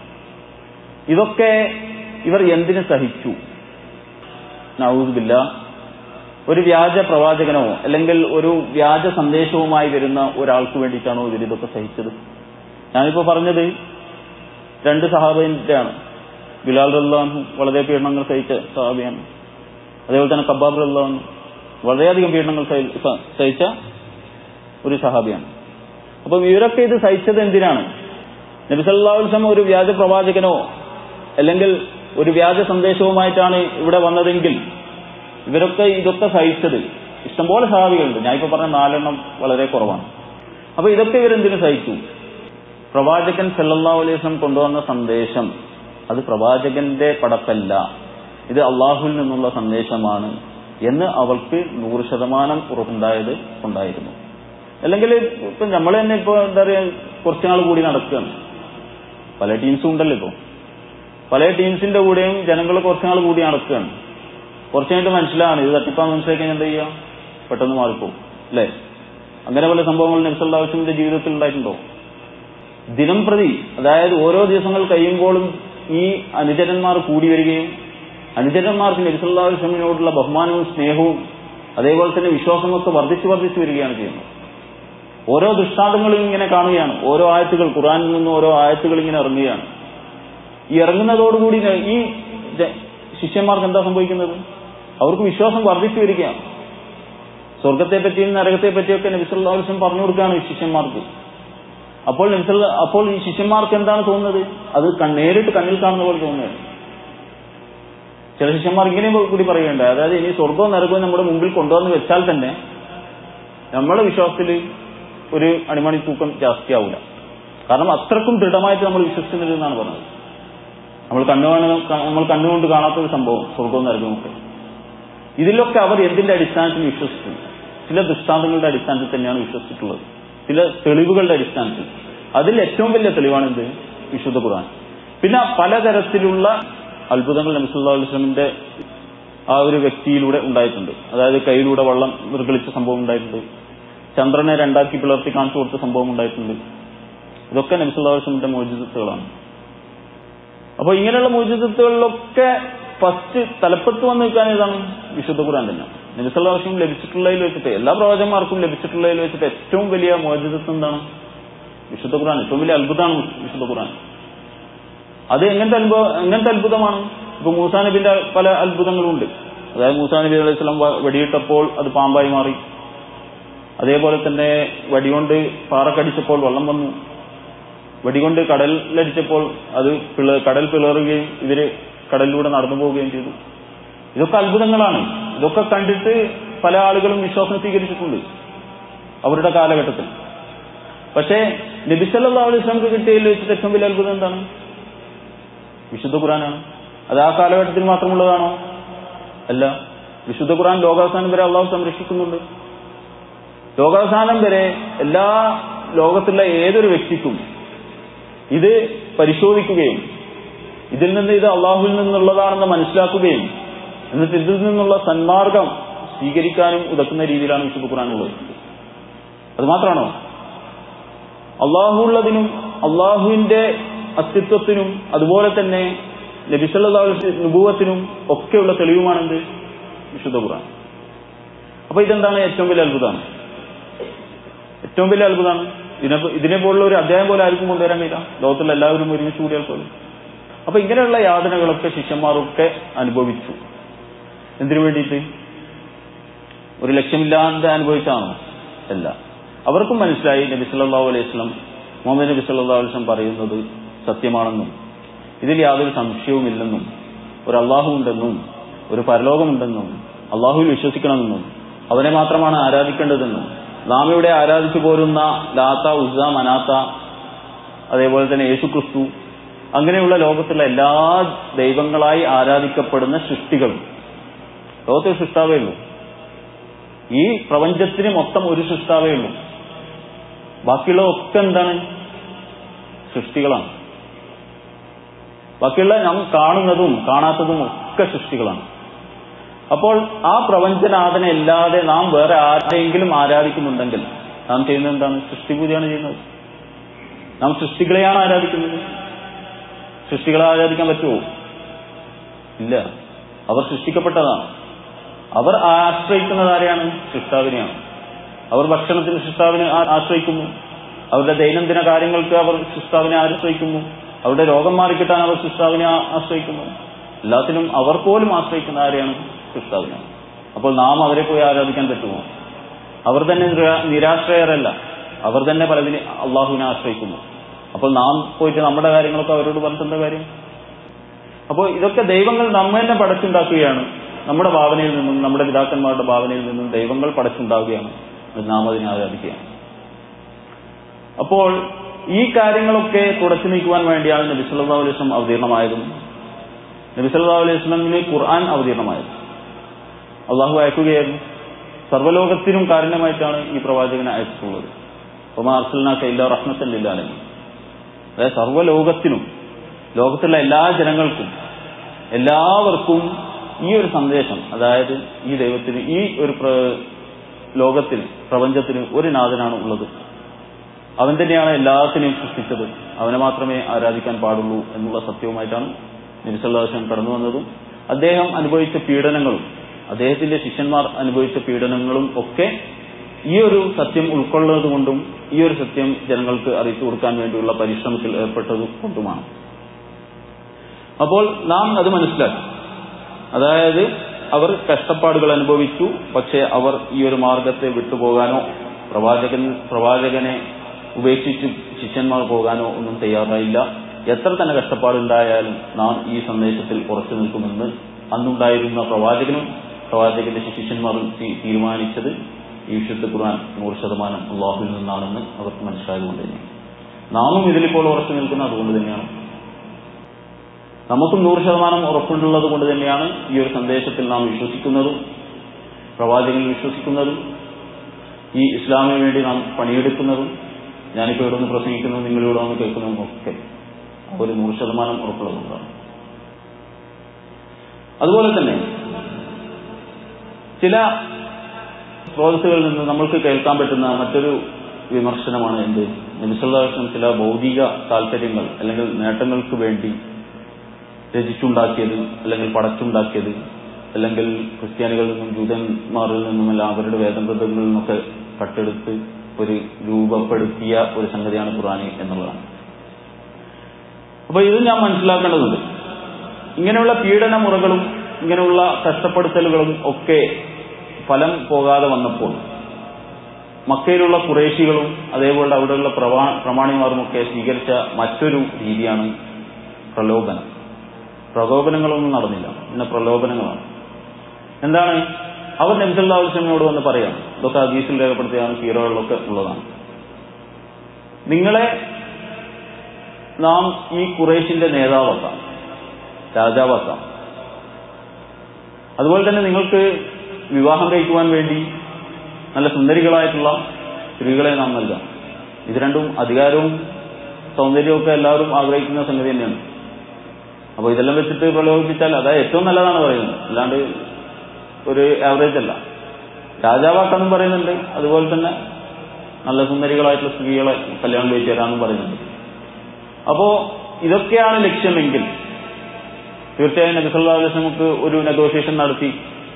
ഇതൊക്കെ ഇവർ എന്തിനു സഹിച്ചു നൗസുബില്ല ഒരു വ്യാജ പ്രവാചകനോ അല്ലെങ്കിൽ ഒരു വ്യാജ സന്ദേശവുമായി വരുന്ന ഒരാൾക്ക് വേണ്ടിയിട്ടാണോ ഇവർ ഇതൊക്കെ സഹിച്ചത് ഞാനിപ്പോ പറഞ്ഞത് രണ്ട് സഹാബിന്റെയാണ് ബിലാൽ റല്ലാഹു വളരെ പീഡനങ്ങൾ സഹിച്ച സഹാബിയാണ് അതേപോലെ തന്നെ കബാബ് റല്ലാഹു വളരെയധികം പീഡനങ്ങൾ സഹിച്ച ഒരു സഹാബിയാണ് അപ്പം ഇവരൊക്കെ ഇത് സഹിച്ചത് എന്തിനാണ് നബിസല്ലാസ്ലം ഒരു വ്യാജ പ്രവാചകനോ അല്ലെങ്കിൽ ഒരു വ്യാജ സന്ദേശവുമായിട്ടാണ് ഇവിടെ വന്നതെങ്കിൽ ഇവരൊക്കെ ഇതൊക്കെ സഹിച്ചത് ഇഷ്ടംപോലെ സഹാബികളുണ്ട് ഞാൻ ഇപ്പൊ പറഞ്ഞ നാലെണ്ണം വളരെ കുറവാണ് അപ്പൊ ഇതൊക്കെ ഇവരെന്തിനു സഹിച്ചു പ്രവാചകൻ സല്ലാ അലൈഹി കൊണ്ടുവന്ന സന്ദേശം അത് പ്രവാചകന്റെ പടപ്പല്ല ഇത് അള്ളാഹുവിൽ നിന്നുള്ള സന്ദേശമാണ് എന്ന് അവൾക്ക് നൂറ് ശതമാനം ഉറപ്പുണ്ടായത് ഉണ്ടായിരുന്നു അല്ലെങ്കിൽ ഇപ്പൊ നമ്മൾ തന്നെ ഇപ്പൊ എന്താ പറയാ കുറച്ചുനാൾ കൂടി നടക്കുകയാണ് പല ടീംസും ഉണ്ടല്ലോ ഇപ്പൊ പല ടീംസിന്റെ കൂടെയും ജനങ്ങൾ കുറച്ചുനാൾ കൂടി നടക്കുകയാണ് കുറച്ചു കഴിഞ്ഞിട്ട് മനസ്സിലാണ് ഇത് തട്ടിപ്പാന്ന് മനസ്സിലാക്കി എന്താ ചെയ്യുക പെട്ടെന്ന് മാറിപ്പോകും അല്ലേ അങ്ങനെ പല സംഭവങ്ങൾ നബ്സല്ലാവശ്യമിന്റെ ജീവിതത്തിൽ ഉണ്ടായിട്ടുണ്ടോ ദിനം പ്രതി അതായത് ഓരോ ദിവസങ്ങൾ കഴിയുമ്പോഴും ഈ അനുചരന്മാർ കൂടി വരികയും അനുചരന്മാർക്ക് നബിസല്ലാസ്ലമിനോടുള്ള ബഹുമാനവും സ്നേഹവും അതേപോലെ തന്നെ വിശ്വാസമൊക്കെ വർദ്ധിച്ചു വർദ്ധിച്ചു വരികയാണ് ചെയ്യുന്നത് ഓരോ ദൃഷ്ടാന്തങ്ങളും ഇങ്ങനെ കാണുകയാണ് ഓരോ ആയത്തുകൾ ഖുറാനിൽ നിന്ന് ഓരോ ആയത്തുകൾ ഇങ്ങനെ ഇറങ്ങുകയാണ് ഈ ഇറങ്ങുന്നതോടുകൂടി ഈ ശിഷ്യന്മാർക്ക് എന്താ സംഭവിക്കുന്നത് അവർക്ക് വിശ്വാസം വർദ്ധിച്ചു വരികയാണ് സ്വർഗത്തെ പറ്റിയും നരകത്തെ പറ്റിയൊക്കെ നബിസ്വല്ലാസ്ലം പറഞ്ഞു കൊടുക്കുകയാണ് ഈ ശിഷ്യന്മാർക്ക് അപ്പോൾ നബിസല്ല അപ്പോൾ ഈ ശിഷ്യന്മാർക്ക് എന്താണ് തോന്നുന്നത് അത് കൺ- നേരിട്ട് കണ്ണിൽ കാണുന്ന പോലെ തോന്നുകയാണ് ചില ശിഷ്യന്മാർ ഇങ്ങനെ കൂടി പറയുന്നുണ്ട് അതായത് ഇനി സ്വർഗവും നരകവും നമ്മുടെ മുമ്പിൽ കൊണ്ടുവന്ന് വെച്ചാൽ തന്നെ നമ്മുടെ വിശ്വാസത്തിൽ ഒരു അണിമണി തൂക്കം ജാസ്തിയാവില്ല കാരണം അത്രക്കും ദൃഢമായിട്ട് നമ്മൾ വിശ്വസിക്കുന്നില്ല എന്നാണ് പറഞ്ഞത് നമ്മൾ കണ്ണുകാണ നമ്മൾ കണ്ണുകൊണ്ട് കാണാത്ത ഒരു സംഭവം സ്വർഗവും നരകവും ഒക്കെ ഇതിലൊക്കെ അവർ എന്തിന്റെ അടിസ്ഥാനത്തിൽ വിശ്വസിച്ചു ചില ദൃഷ്ടാന്തങ്ങളുടെ അടിസ്ഥാനത്തിൽ തന്നെയാണ് വിശ്വസിച്ചിട്ടുള്ളത് ചില തെളിവുകളുടെ അടിസ്ഥാനത്തിൽ അതിൽ ഏറ്റവും വലിയ തെളിവാണ് എന്ത് വിശുദ്ധ ഖുർആൻ പിന്നെ പലതരത്തിലുള്ള അത്ഭുതങ്ങൾ നബി സല്ലല്ലാഹു അലൈഹി വസല്ലമിന്റെ ആ ഒരു വ്യക്തിയിലൂടെ ഉണ്ടായിട്ടുണ്ട് അതായത് കയ്യിലൂടെ വെള്ളം നിർഗളിച്ച സംഭവം ഉണ്ടായിട്ടുണ്ട് ചന്ദ്രനെ രണ്ടാക്കി പിളർത്തി കാണിച്ചു കൊടുത്ത സംഭവം ഉണ്ടായിട്ടുണ്ട് ഇതൊക്കെ നബി സല്ലല്ലാഹു അലൈഹി വസല്ലമിന്റെ മോചിതത്തുകളാണ് അപ്പൊ ഇങ്ങനെയുള്ള മോചിതത്തുകളിലൊക്കെ ഫസ്റ്റ് തലപ്പത്ത് വന്ന് നിൽക്കാൻ ഏതാണ് വിശുദ്ധ ഖുർആൻ തന്നെ നബി സല്ലല്ലാഹു അലൈഹി വസല്ലം ലഭിച്ചിട്ടുള്ളതിൽ വെച്ചിട്ട് എല്ലാ പ്രവാചകന്മാർക്കും ലഭിച്ചിട്ടുള്ളതിൽ വെച്ചിട്ട് ഏറ്റവും വലിയ മോചിതത്വം എന്താണ് വിശുദ്ധ ഖുർആൻ ഏറ്റവും വലിയ അത്ഭുതമാണ് വിശുദ്ധ ഖുർആൻ അത് എങ്ങനത്തെ അനുഭവം എങ്ങനത്തെ അത്ഭുതമാണ് ഇപ്പൊ മൂസാ നബിന്റെ പല അത്ഭുതങ്ങളും ഉണ്ട് അതായത് മൂസാ നബി അലൈഹി സ്വലം വെടിയിട്ടപ്പോൾ അത് പാമ്പായി മാറി അതേപോലെ തന്നെ വടികൊണ്ട് പാറക്കടിച്ചപ്പോൾ വെള്ളം വന്നു വെടികൊണ്ട് കടലിലടിച്ചപ്പോൾ അത് പിള കടൽ പിളറുകയും ഇവര് കടലിലൂടെ നടന്നു പോവുകയും ചെയ്തു ഇതൊക്കെ അത്ഭുതങ്ങളാണ് ഇതൊക്കെ കണ്ടിട്ട് പല ആളുകളും വിശ്വാസം സ്വീകരിച്ചിട്ടുണ്ട് അവരുടെ കാലഘട്ടത്തിൽ പക്ഷേ നബിസല്ലാ അലൈഹി സ്വലംക്ക് കിട്ടിയതിൽ വെച്ചിട്ട് ഏറ്റവും വലിയ അത്ഭുതം എന്താണ് വിശുദ്ധ ഖുറാനാണ് അത് ആ കാലഘട്ടത്തിൽ മാത്രമുള്ളതാണോ അല്ല വിശുദ്ധ ഖുറാൻ ലോകാവസാനം വരെ അള്ളാഹു സംരക്ഷിക്കുന്നുണ്ട് ലോകാവസാനം വരെ എല്ലാ ലോകത്തുള്ള ഏതൊരു വ്യക്തിക്കും ഇത് പരിശോധിക്കുകയും ഇതിൽ നിന്ന് ഇത് അള്ളാഹുവിൽ നിന്നുള്ളതാണെന്ന് മനസ്സിലാക്കുകയും എന്നിട്ട് ഇതിൽ നിന്നുള്ള സന്മാർഗം സ്വീകരിക്കാനും ഉതക്കുന്ന രീതിയിലാണ് വിശുദ്ധ ഖുറാൻ ഉള്ളത് അത് മാത്രമാണോ അള്ളാഹുള്ളതിനും അള്ളാഹുവിന്റെ അസ്തിത്വത്തിനും അതുപോലെ തന്നെ നബിസല്ലാ നുഭൂവത്തിനും ഒക്കെയുള്ള തെളിവുമാണെന്ത് വിശുദ്ധ ഖുർആൻ അപ്പൊ ഇതെന്താണ് ഏറ്റവും വലിയ അത്ഭുതമാണ് ഏറ്റവും വലിയ അത്ഭുതമാണ് ഇതിനെ ഇതിനെ പോലുള്ള ഒരു അധ്യായം പോലെ ആർക്കും കൊണ്ടുവരാൻ കഴിയില്ല ലോകത്തുള്ള എല്ലാവരും ഒരുമിച്ച് കൂടിയാൽ പോലും അപ്പൊ ഇങ്ങനെയുള്ള യാതനകളൊക്കെ ശിഷ്യന്മാരൊക്കെ അനുഭവിച്ചു എന്തിനു വേണ്ടിയിട്ട് ഒരു ലക്ഷ്യമില്ലാതെ അനുഭവിച്ചാണോ അല്ല അവർക്കും മനസ്സിലായി നബി സല്ലല്ലാഹു അലൈഹി വസല്ലം മുഹമ്മദ് നബി സല്ലല്ലാഹു അലൈഹി വസല്ലം പറയുന്നത് സത്യമാണെന്നും ഇതിൽ യാതൊരു സംശയവുമില്ലെന്നും ഒരു അള്ളാഹു ഉണ്ടെന്നും ഒരു പരലോകമുണ്ടെന്നും അള്ളാഹുവിൽ വിശ്വസിക്കണമെന്നും അവനെ മാത്രമാണ് ആരാധിക്കേണ്ടതെന്നും നാം ഇവിടെ ആരാധിച്ചു പോരുന്ന ലാത്ത ഉസ മനാത്ത അതേപോലെ തന്നെ യേശു ക്രിസ്തു അങ്ങനെയുള്ള ലോകത്തുള്ള എല്ലാ ദൈവങ്ങളായി ആരാധിക്കപ്പെടുന്ന സൃഷ്ടികൾ ലോകത്തിൽ സൃഷ്ടാവേ ഉള്ളൂ ഈ പ്രപഞ്ചത്തിന് മൊത്തം ഒരു സൃഷ്ടാവേ ഉള്ളൂ ബാക്കിയുള്ള ഒക്കെ എന്താണ് സൃഷ്ടികളാണ് ബാക്കിയുള്ള നാം കാണുന്നതും കാണാത്തതും ഒക്കെ സൃഷ്ടികളാണ് അപ്പോൾ ആ പ്രപഞ്ചനാഥനെ അല്ലാതെ നാം വേറെ ആരെങ്കിലും ആരാധിക്കുന്നുണ്ടെങ്കിൽ നാം ചെയ്യുന്നത് എന്താണ് സൃഷ്ടിപൂജയാണ് ചെയ്യുന്നത് നാം സൃഷ്ടികളെയാണ് ആരാധിക്കുന്നത് സൃഷ്ടികളെ ആരാധിക്കാൻ പറ്റുമോ ഇല്ല അവർ സൃഷ്ടിക്കപ്പെട്ടതാണ് അവർ ആശ്രയിക്കുന്നത് ആരെയാണ് സൃഷ്ടാവിനെയാണ് അവർ ഭക്ഷണത്തിന് സൃഷ്ടാവിനെ ആ- ആശ്രയിക്കുന്നു അവരുടെ ദൈനംദിന കാര്യങ്ങൾക്ക് അവർ സൃഷ്ടാവിനെ ആശ്രയിക്കുന്നു അവരുടെ രോഗം മാറിക്കിട്ടാൻ അവർ സൃഷ്ടാവിനെ ആ- ആശ്രയിക്കുന്നു എല്ലാത്തിനും അവർ പോലും ആശ്രയിക്കുന്ന ആരെയാണ് സൃഷ്ടാവിനാണ് അപ്പോൾ നാം അവരെ പോയി ആരാധിക്കാൻ പറ്റുമോ അവർ തന്നെ നിരാ- നിരാശ്രയരല്ല അവർ തന്നെ പലതിന് അള്ളാഹുവിനെ ആശ്രയിക്കുന്നു അപ്പോൾ നാം പോയിട്ട് നമ്മുടെ കാര്യങ്ങളൊക്കെ അവരോട് പറഞ്ഞിട്ടെന്താ കാര്യം അപ്പോൾ ഇതൊക്കെ ദൈവങ്ങൾ നമ്മെ തന്നെ പടച്ചുണ്ടാക്കുകയാണ് നമ്മുടെ ഭാവനയിൽ നിന്നും നമ്മുടെ പിതാക്കന്മാരുടെ ഭാവനയിൽ നിന്നും ദൈവങ്ങൾ പടച്ചുണ്ടാവുകയാണ് എന്നിട്ട് നാം അതിനെ ആരാധിക്കുകയാണ് അപ്പോൾ ഈ കാര്യങ്ങളൊക്കെ തുടച്ചു നീക്കുവാൻ വേണ്ടിയാണ് നബി സല്ലല്ലാഹു അലൈഹി വസല്ലം അവതീർണമായതും നബി സല്ലല്ലാഹു അലൈഹി വസല്ലമിന് ഖുർആൻ അവതീർണമായത് അള്ളാഹു അയക്കുകയായിരുന്നു സർവ്വലോകത്തിനും കാരണമായിട്ടാണ് ഈ പ്രവാചകനെ അയച്ചിട്ടുള്ളത് ഒമാ അർസൽനാക്ക ഇല്ല റഹ്മത്തൻ ലില്ലാലമീൻ അതായത് സർവ്വലോകത്തിനും ലോകത്തുള്ള എല്ലാ ജനങ്ങൾക്കും എല്ലാവർക്കും ഈ ഒരു സന്ദേശം അതായത് ഈ ദൈവത്തിന് ഈ ഒരു പ്ര- ലോകത്തിന് പ്രപഞ്ചത്തിന് ഒരു നാഥനാണ് ഉള്ളത് അവൻ തന്നെയാണ് എല്ലാത്തിനെയും സൃഷ്ടിച്ചത് അവനെ മാത്രമേ ആരാധിക്കാൻ പാടുള്ളൂ എന്നുള്ള സത്യവുമായിട്ടാണ് നബിസല്ലാസ്ലം കടന്നു വന്നതും അദ്ദേഹം അനുഭവിച്ച പീഡനങ്ങളും അദ്ദേഹത്തിന്റെ ശിഷ്യന്മാർ അനുഭവിച്ച പീഡനങ്ങളും ഒക്കെ ഈ ഒരു സത്യം ഉൾക്കൊള്ളുന്നത് കൊണ്ടും ഈ ഒരു സത്യം ജനങ്ങൾക്ക് അറിയിച്ചു കൊടുക്കാൻ വേണ്ടിയുള്ള പരിശ്രമത്തിൽ ഏർപ്പെട്ടത് കൊണ്ടുമാണ് അപ്പോൾ നാം അത് മനസ്സിലാക്കി അതായത് അവർ കഷ്ടപ്പാടുകൾ അനുഭവിച്ചു പക്ഷേ അവർ ഈ ഒരു മാർഗത്തെ വിട്ടുപോകാനോ പ്രവാചകൻ പ്രവാചകനെ ഉപേക്ഷിച്ച് ശിഷ്യന്മാർ പോകാനോ ഒന്നും തയ്യാറായില്ല എത്ര തന്നെ കഷ്ടപ്പാടുണ്ടായാലും നാം ഈ സന്ദേശത്തിൽ ഉറച്ചു നിൽക്കുമെന്ന് അന്നുണ്ടായിരുന്ന പ്രവാചകനും പ്രവാചകന്റെ ശിഷ്യന്മാരും തീരുമാനിച്ചത് ഈ വിശുദ്ധ ഖുർആൻ നൂറ് ശതമാനം അള്ളാഹുവിൽ നിന്നാണെന്ന് അവർക്ക് മനസ്സിലായതുകൊണ്ട് തന്നെ നാമും ഇതിലിപ്പോൾ ഉറച്ചു നിൽക്കുന്നത് അതുകൊണ്ട് തന്നെയാണ് നമുക്കും നൂറ് ശതമാനം ഉറപ്പുണ്ടുള്ളത് കൊണ്ട് തന്നെയാണ് ഈ ഒരു സന്ദേശത്തിൽ നാം വിശ്വസിക്കുന്നതും പ്രവാചകനിൽ വിശ്വസിക്കുന്നതും ഈ ഇസ്ലാമിന് വേണ്ടി നാം പണിയെടുക്കുന്നതും ഞാനിപ്പോൾ ഇവിടെ നിന്ന് പ്രസംഗിക്കുന്നതും നിങ്ങളിവിടെ വന്ന് കേൾക്കുന്നതും ഒക്കെ ഒരു നൂറ് ശതമാനം ഉറപ്പുള്ളതുകൊണ്ടാണ് അതുപോലെ തന്നെ ചില സ്രോതസ്സുകളിൽ നിന്ന് നമ്മൾക്ക് കേൾക്കാൻ പറ്റുന്ന മറ്റൊരു വിമർശനമാണ് എന്ത് നബിസ്വല്ലാസ്ലം ചില ഭൗതിക താല്പര്യങ്ങൾ അല്ലെങ്കിൽ നേട്ടങ്ങൾക്ക് വേണ്ടി രചിച്ചുണ്ടാക്കിയത് അല്ലെങ്കിൽ പടച്ചുണ്ടാക്കിയത് അല്ലെങ്കിൽ ക്രിസ്ത്യാനികളിൽ നിന്നും ജൂതന്മാരിൽ നിന്നുമല്ല അവരുടെ വേദഗ്രന്ഥങ്ങളിൽ നിന്നൊക്കെ കട്ടെടുത്ത് ഒരു രൂപപ്പെടുത്തിയ ഒരു സംഗതിയാണ് ഖുറാനി എന്നുള്ളതാണ് അപ്പൊ ഇത് ഞാൻ മനസ്സിലാക്കേണ്ടതുണ്ട് ഇങ്ങനെയുള്ള പീഡന മുറകളും ഇങ്ങനെയുള്ള കഷ്ടപ്പെടുത്തലുകളും ഒക്കെ ഫലം പോകാതെ വന്നപ്പോൾ മക്കയിലുള്ള കുറേശികളും അതേപോലെ അവിടെയുള്ള പ്രവാ പ്രമാണിമാരും ഒക്കെ സ്വീകരിച്ച മറ്റൊരു രീതിയാണ് പ്രലോഭനം പ്രകോപനങ്ങളൊന്നും നടന്നില്ല പിന്നെ പ്രലോഭനങ്ങളാണ് എന്താണ് അവർ നബ്സല്ലാസ്ലമിനോട് വന്ന് പറയാം ഇതൊക്കെ ഹദീസിൽ രേഖപ്പെടുത്തിയാണ് ഹീറോകളിലൊക്കെ ഉള്ളതാണ് നിങ്ങളെ നാം ഈ കുറേശിന്റെ നേതാവാക്കാം രാജാവാക്കാം അതുപോലെ തന്നെ നിങ്ങൾക്ക് വിവാഹം കഴിക്കുവാൻ വേണ്ടി നല്ല സുന്ദരികളായിട്ടുള്ള സ്ത്രീകളെ നാം നൽകാം ഇത് രണ്ടും അധികാരവും സൗന്ദര്യവും ഒക്കെ എല്ലാവരും ആഗ്രഹിക്കുന്ന സംഗതി തന്നെയാണ് അപ്പോൾ ഇതെല്ലാം വെച്ചിട്ട് പ്രലോഭിപ്പിച്ചാൽ അത് ഏറ്റവും നല്ലതാണ് പറയുന്നത് അല്ലാണ്ട് ഒരു ആവറേജ് അല്ല രാജാവാക്കാന്നും പറയുന്നുണ്ട് അതുപോലെ തന്നെ നല്ല സുന്ദരികളായിട്ടുള്ള സ്ത്രീകളെ കല്യാണം കഴിച്ചു തരാമെന്നും പറയുന്നുണ്ട് അപ്പോ ഇതൊക്കെയാണ് ലക്ഷ്യമെങ്കിൽ തീർച്ചയായും നബിസല്ലാസ് നമുക്ക് ഒരു നെഗോഷിയേഷൻ നടത്തി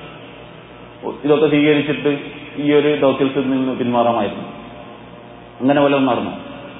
ഇതൊക്കെ സ്വീകരിച്ചിട്ട് ഈ ഒരു ദൗത്യത്തിൽ നിന്ന് പിന്മാറാമായിരുന്നു അങ്ങനെ വല്ലതും നടന്നു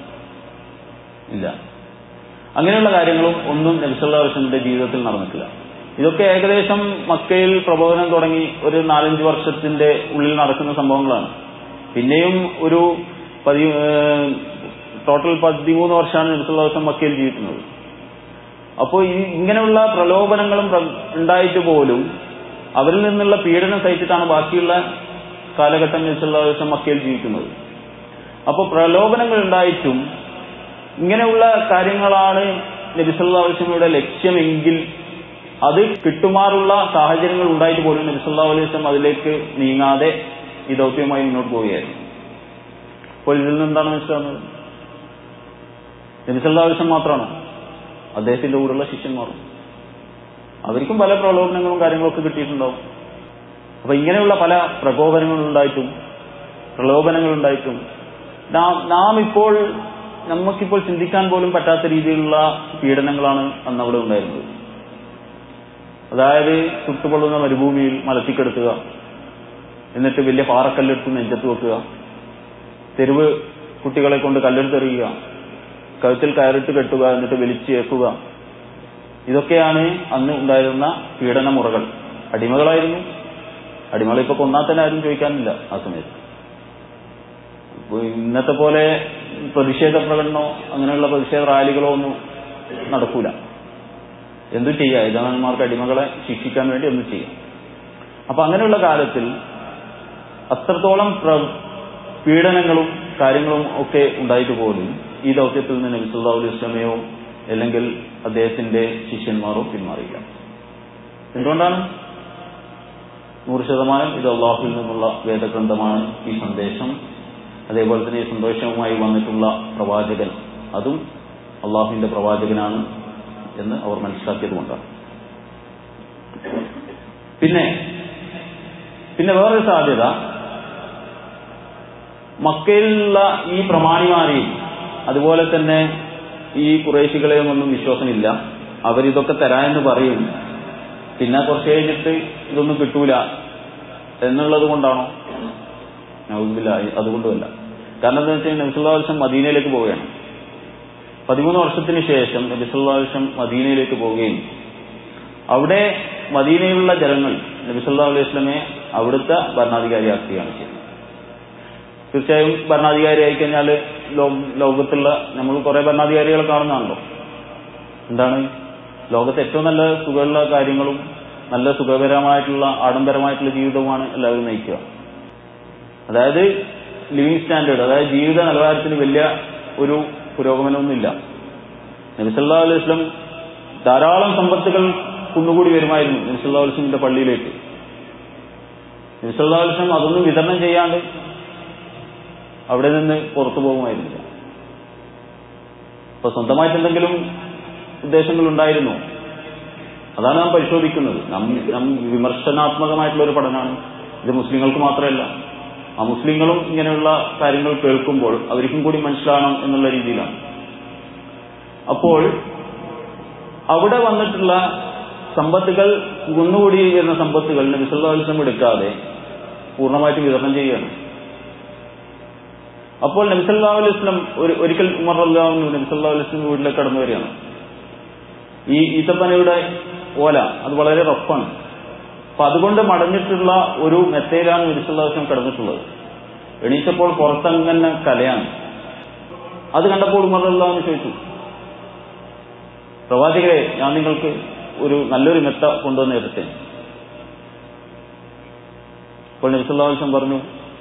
ഇല്ല അങ്ങനെയുള്ള കാര്യങ്ങളും ഒന്നും നബിസല്ലാസ്ലമിന്റെ ജീവിതത്തിൽ നടന്നിട്ടില്ല ഇതൊക്കെ ഏകദേശം മക്കയിൽ പ്രബോധനം തുടങ്ങി ഒരു നാലഞ്ച് വർഷത്തിന്റെ ഉള്ളിൽ നടക്കുന്ന സംഭവങ്ങളാണ് പിന്നെയും ഒരു പതി ടോട്ടൽ പതിമൂന്ന് വർഷമാണ് നബിസല്ലാസ്ലം മക്കയിൽ ജീവിക്കുന്നത് അപ്പോൾ ഈ ഇങ്ങനെയുള്ള പ്രലോഭനങ്ങളും ഉണ്ടായിട്ട് പോലും അവരിൽ നിന്നുള്ള പീഡനം സഹിച്ചിട്ടാണ് ബാക്കിയുള്ള കാലഘട്ടം നബിസല്ലാസ്ലം മക്കയിൽ ജീവിക്കുന്നത് അപ്പോൾ പ്രലോഭനങ്ങൾ ഉണ്ടായിട്ടും ഇങ്ങനെയുള്ള കാര്യങ്ങളാണ് നബിസല്ലാസ്ലമിയുടെ ലക്ഷ്യമെങ്കിൽ അത് കിട്ടുമാറുള്ള സാഹചര്യങ്ങൾ ഉണ്ടായിട്ട് പോലും നബിസല്ലാ അലൈഹി വസ്ലം അതിലേക്ക് നീങ്ങാതെ ഈ ദൗത്യവുമായി മുന്നോട്ട് പോവുകയായിരുന്നു അപ്പോൾ ഇതിൽ നിന്ന് എന്താണ് മനസ്സിലാകുന്നത് നബിസല്ലാ അലൈഹി മാത്രമാണോ അദ്ദേഹത്തിന്റെ കൂടെയുള്ള ശിഷ്യന്മാരും അവർക്കും പല പ്രലോഭനങ്ങളും കാര്യങ്ങളൊക്കെ കിട്ടിയിട്ടുണ്ടാവും അപ്പൊ ഇങ്ങനെയുള്ള പല പ്രകോപനങ്ങളുണ്ടായിട്ടും പ്രലോഭനങ്ങളുണ്ടായിട്ടും നാം നാം ഇപ്പോൾ നമുക്കിപ്പോൾ ചിന്തിക്കാൻ പോലും പറ്റാത്ത രീതിയിലുള്ള പീഡനങ്ങളാണ് അന്ന് അവിടെ ഉണ്ടായിരുന്നത് അതായത് ചുട്ടുപൊള്ളുന്ന മരുഭൂമിയിൽ മലത്തിക്കെടുത്തുക എന്നിട്ട് വലിയ പാറക്കല്ലെടുത്ത് നെഞ്ചത്ത് വെക്കുക തെരുവ് കുട്ടികളെ കൊണ്ട് കല്ലെടുത്തെറിയുക കഴുത്തിൽ കയറിട്ട് കെട്ടുക എന്നിട്ട് വലിച്ചേക്കുക ഇതൊക്കെയാണ് അന്ന് ഉണ്ടായിരുന്ന പീഡന മുറകൾ അടിമകളായിരുന്നു അടിമകളെ ഇപ്പൊ കൊന്നാൽ തന്നെ ആരും ചോദിക്കാനില്ല ആ സമയത്ത് ഇന്നത്തെ പോലെ പ്രതിഷേധ പ്രകടനമോ അങ്ങനെയുള്ള പ്രതിഷേധ റാലികളോ ഒന്നും നടക്കൂല എന്തു ചെയ്യുക യജമാനന്മാർക്ക് അടിമകളെ ശിക്ഷിക്കാൻ വേണ്ടി എന്തു ചെയ്യാം അപ്പൊ അങ്ങനെയുള്ള കാലത്തിൽ അത്രത്തോളം പീഡനങ്ങളും കാര്യങ്ങളും ഒക്കെ ഉണ്ടായിട്ട് പോലും ഈ ദൗത്യത്തിൽ നിന്ന് നബി സല്ലാ അലൈഹി വസ്ലമയോ അല്ലെങ്കിൽ അദ്ദേഹത്തിന്റെ ശിഷ്യന്മാരോ പിന്മാറിയില്ല എന്തുകൊണ്ടാണ് നൂറ് ശതമാനം ഇത് അള്ളാഹുവിൽ നിന്നുള്ള വേദഗ്രന്ഥമാണ് ഈ സന്ദേശം അതേപോലെ തന്നെ ഈ സന്തോഷവുമായി വന്നിട്ടുള്ള പ്രവാചകൻ അതും അള്ളാഹുവിന്റെ പ്രവാചകനാണ് എന്ന് അവർ മനസ്സിലാക്കിയത് കൊണ്ടാണ് പിന്നെ പിന്നെ വേറൊരു സാധ്യത മക്കയിലുള്ള ഈ പ്രമാണിമാരെയും അതുപോലെ തന്നെ ഈ കുറേശികളെയും ഒന്നും വിശ്വാസമില്ല അവരിതൊക്കെ തരാമെന്ന് പറയും പിന്നെ കുറച്ച് കഴിഞ്ഞിട്ട് ഇതൊന്നും കിട്ടൂല എന്നുള്ളത് കൊണ്ടാണോ നൗസില്ല അതുകൊണ്ടുമല്ല കാരണം എന്താ വെച്ചാൽ നബിസുല്ലാവശ്യം മദീനയിലേക്ക് പോവുകയാണ് പതിമൂന്ന് വർഷത്തിന് ശേഷം നബിസുല്ലാവശ്യം മദീനയിലേക്ക് പോവുകയും അവിടെ മദീനയിലുള്ള ജനങ്ങൾ നബിസുല്ലാ അലൈഹി വസ്ലമെ അവിടുത്തെ ഭരണാധികാരിയാക്കുകയാണ് ചെയ്യുന്നത് തീർച്ചയായും ഭരണാധികാരി ആയിക്കഴിഞ്ഞാൽ ലോകത്തുള്ള നമ്മൾ കുറെ ഭരണാധികാരികളെ കാണുന്നതാണല്ലോ എന്താണ് ലോകത്തെ ഏറ്റവും നല്ല സുഖമുള്ള കാര്യങ്ങളും നല്ല സുഖകരമായിട്ടുള്ള ആഡംബരമായിട്ടുള്ള ജീവിതവുമാണ് എല്ലാവരും നയിക്കുക അതായത് ലിവിങ് സ്റ്റാൻഡേർഡ് അതായത് ജീവിത നിലവാരത്തിന് വലിയ ഒരു പുരോഗമനമൊന്നുമില്ല നബിസല്ലാ അലൈഹി വസ്ലം ധാരാളം സമ്പത്തുകൾ കുന്നുകൂടി വരുമായിരുന്നു നബിസല്ലാ അലുസ്ലമിന്റെ പള്ളിയിലേക്ക് നബിസല്ലാ അലുസ്ലം അതൊന്നും വിതരണം ചെയ്യാണ്ട് അവിടെ നിന്ന് പുറത്തു പോകുമായിരുന്നില്ല അപ്പൊ സ്വന്തമായിട്ട് എന്തെങ്കിലും ഉദ്ദേശങ്ങൾ ഉണ്ടായിരുന്നു അതാണ് നാം പരിശോധിക്കുന്നത് നാം വിമർശനാത്മകമായിട്ടുള്ള ഒരു പഠനമാണ് ഇത് മുസ്ലിങ്ങൾക്ക് മാത്രമല്ല ആ മുസ്ലിങ്ങളും ഇങ്ങനെയുള്ള കാര്യങ്ങൾ കേൾക്കുമ്പോൾ അവർക്കും കൂടി മനസ്സിലാകണം എന്നുള്ള രീതിയിലാണ് അപ്പോൾ അവിടെ വന്നിട്ടുള്ള സമ്പത്തുകൾ കുന്നുകൂടി വരുന്ന സമ്പത്തുകൾ നബിസല്ലാസ്ലം എടുക്കാതെ പൂർണ്ണമായിട്ട് വിതരണം ചെയ്യുകയാണ് അപ്പോൾ നബിസല്ലാ അലൈസ്ലം ഒരിക്കൽ ഉമർ അള്ളാഹു നബിസല്ലാ അലൈസ്ലം വീട്ടിലേക്ക് കടന്നു വരികയാണ് ഈ ഈത്തപ്പനയുടെ ഓല അത് വളരെ റഫാണ് അപ്പൊ അതുകൊണ്ട് മടഞ്ഞിട്ടുള്ള ഒരു മെത്തയിലാണ് നബിസല്ലാസ്ലം കിടന്നിട്ടുള്ളത് എണീച്ചപ്പോൾ പുറത്തങ്ങനെ കലയാണ് അത് കണ്ടപ്പോൾ ഉമർ അള്ളാഹു ചോദിച്ചു പ്രവാചകരെ ഞാൻ നിങ്ങൾക്ക് ഒരു നല്ലൊരു മെത്ത കൊണ്ടുവന്ന് തരട്ടെ അപ്പോൾ നബിസല്ലാസ്ലം പറഞ്ഞു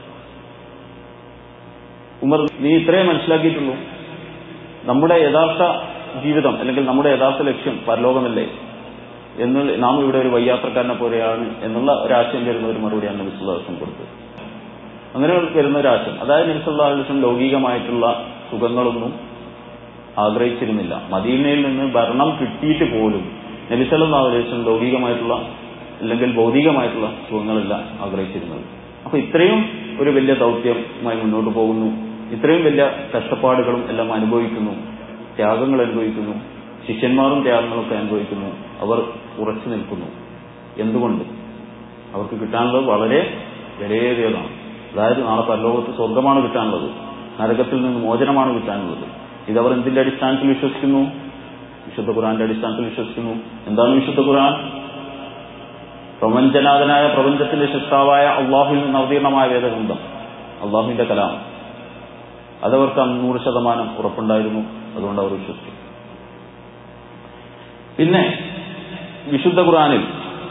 ഉമർ നീ ഇത്രയും മനസ്സിലാക്കിയിട്ടുള്ളൂ നമ്മുടെ യഥാർത്ഥ ജീവിതം അല്ലെങ്കിൽ നമ്മുടെ യഥാർത്ഥ ലക്ഷ്യം പരലോകമല്ലേ എന്ന് നാം ഇവിടെ ഒരു വയ്യാത്രക്കാരനെ പോലെയാണ് എന്നുള്ള ഒരാശയം വരുന്ന ഒരു മറുപടിയാണ് നബിസുല്ലാസ്ലം കൊടുത്തത് അങ്ങനെ വരുന്ന ഒരാശയം അതായത് നബിസുല്ലാസ്ലം ലൗകികമായിട്ടുള്ള സുഖങ്ങളൊന്നും ആഗ്രഹിച്ചിരുന്നില്ല മദീനയിൽ നിന്ന് ഭരണം കിട്ടിയിട്ട് പോലും നബിസല്ലാ അലൈഹി ലൗകികമായിട്ടുള്ള അല്ലെങ്കിൽ ഭൗതികമായിട്ടുള്ള സുഖങ്ങളല്ല ആഗ്രഹിച്ചിരുന്നത് അപ്പൊ ഇത്രയും ഒരു വലിയ ദൗത്യമായി മുന്നോട്ട് പോകുന്നു ഇത്രയും വലിയ കഷ്ടപ്പാടുകളും എല്ലാം അനുഭവിക്കുന്നു ത്യാഗങ്ങൾ അനുഭവിക്കുന്നു ശിഷ്യന്മാരും ത്യാഗങ്ങളൊക്കെ അനുഭവിക്കുന്നു അവർ ഉറച്ചു നിൽക്കുന്നു എന്തുകൊണ്ട് അവർക്ക് കിട്ടാനുള്ളത് വളരെ വിലയേറിയതാണ് അതായത് നാളെ പരലോകത്ത് സ്വർഗമാണ് കിട്ടാനുള്ളത് നരകത്തിൽ നിന്ന് മോചനമാണ് കിട്ടാനുള്ളത് ഇതവർ എന്തിന്റെ അടിസ്ഥാനത്തിൽ വിശ്വസിക്കുന്നു വിശുദ്ധ ഖുറാന്റെ അടിസ്ഥാനത്തിൽ വിശ്വസിക്കുന്നു എന്താണ് വിശുദ്ധ ഖുറാൻ പ്രപഞ്ചനാഥനായ പ്രപഞ്ചത്തിന്റെ സൃഷ്ടാവായ അള്ളാഹുവിൽ നിന്ന് അവതീർണമായ വേദഗ്രന്ഥം അള്ളാഹുവിന്റെ കലാം അതവർക്ക് നൂറ് ശതമാനം ഉറപ്പുണ്ടായിരുന്നു അതുകൊണ്ട് അവർ വിശ്വസിച്ചു പിന്നെ വിശുദ്ധ ഖുറാനിൽ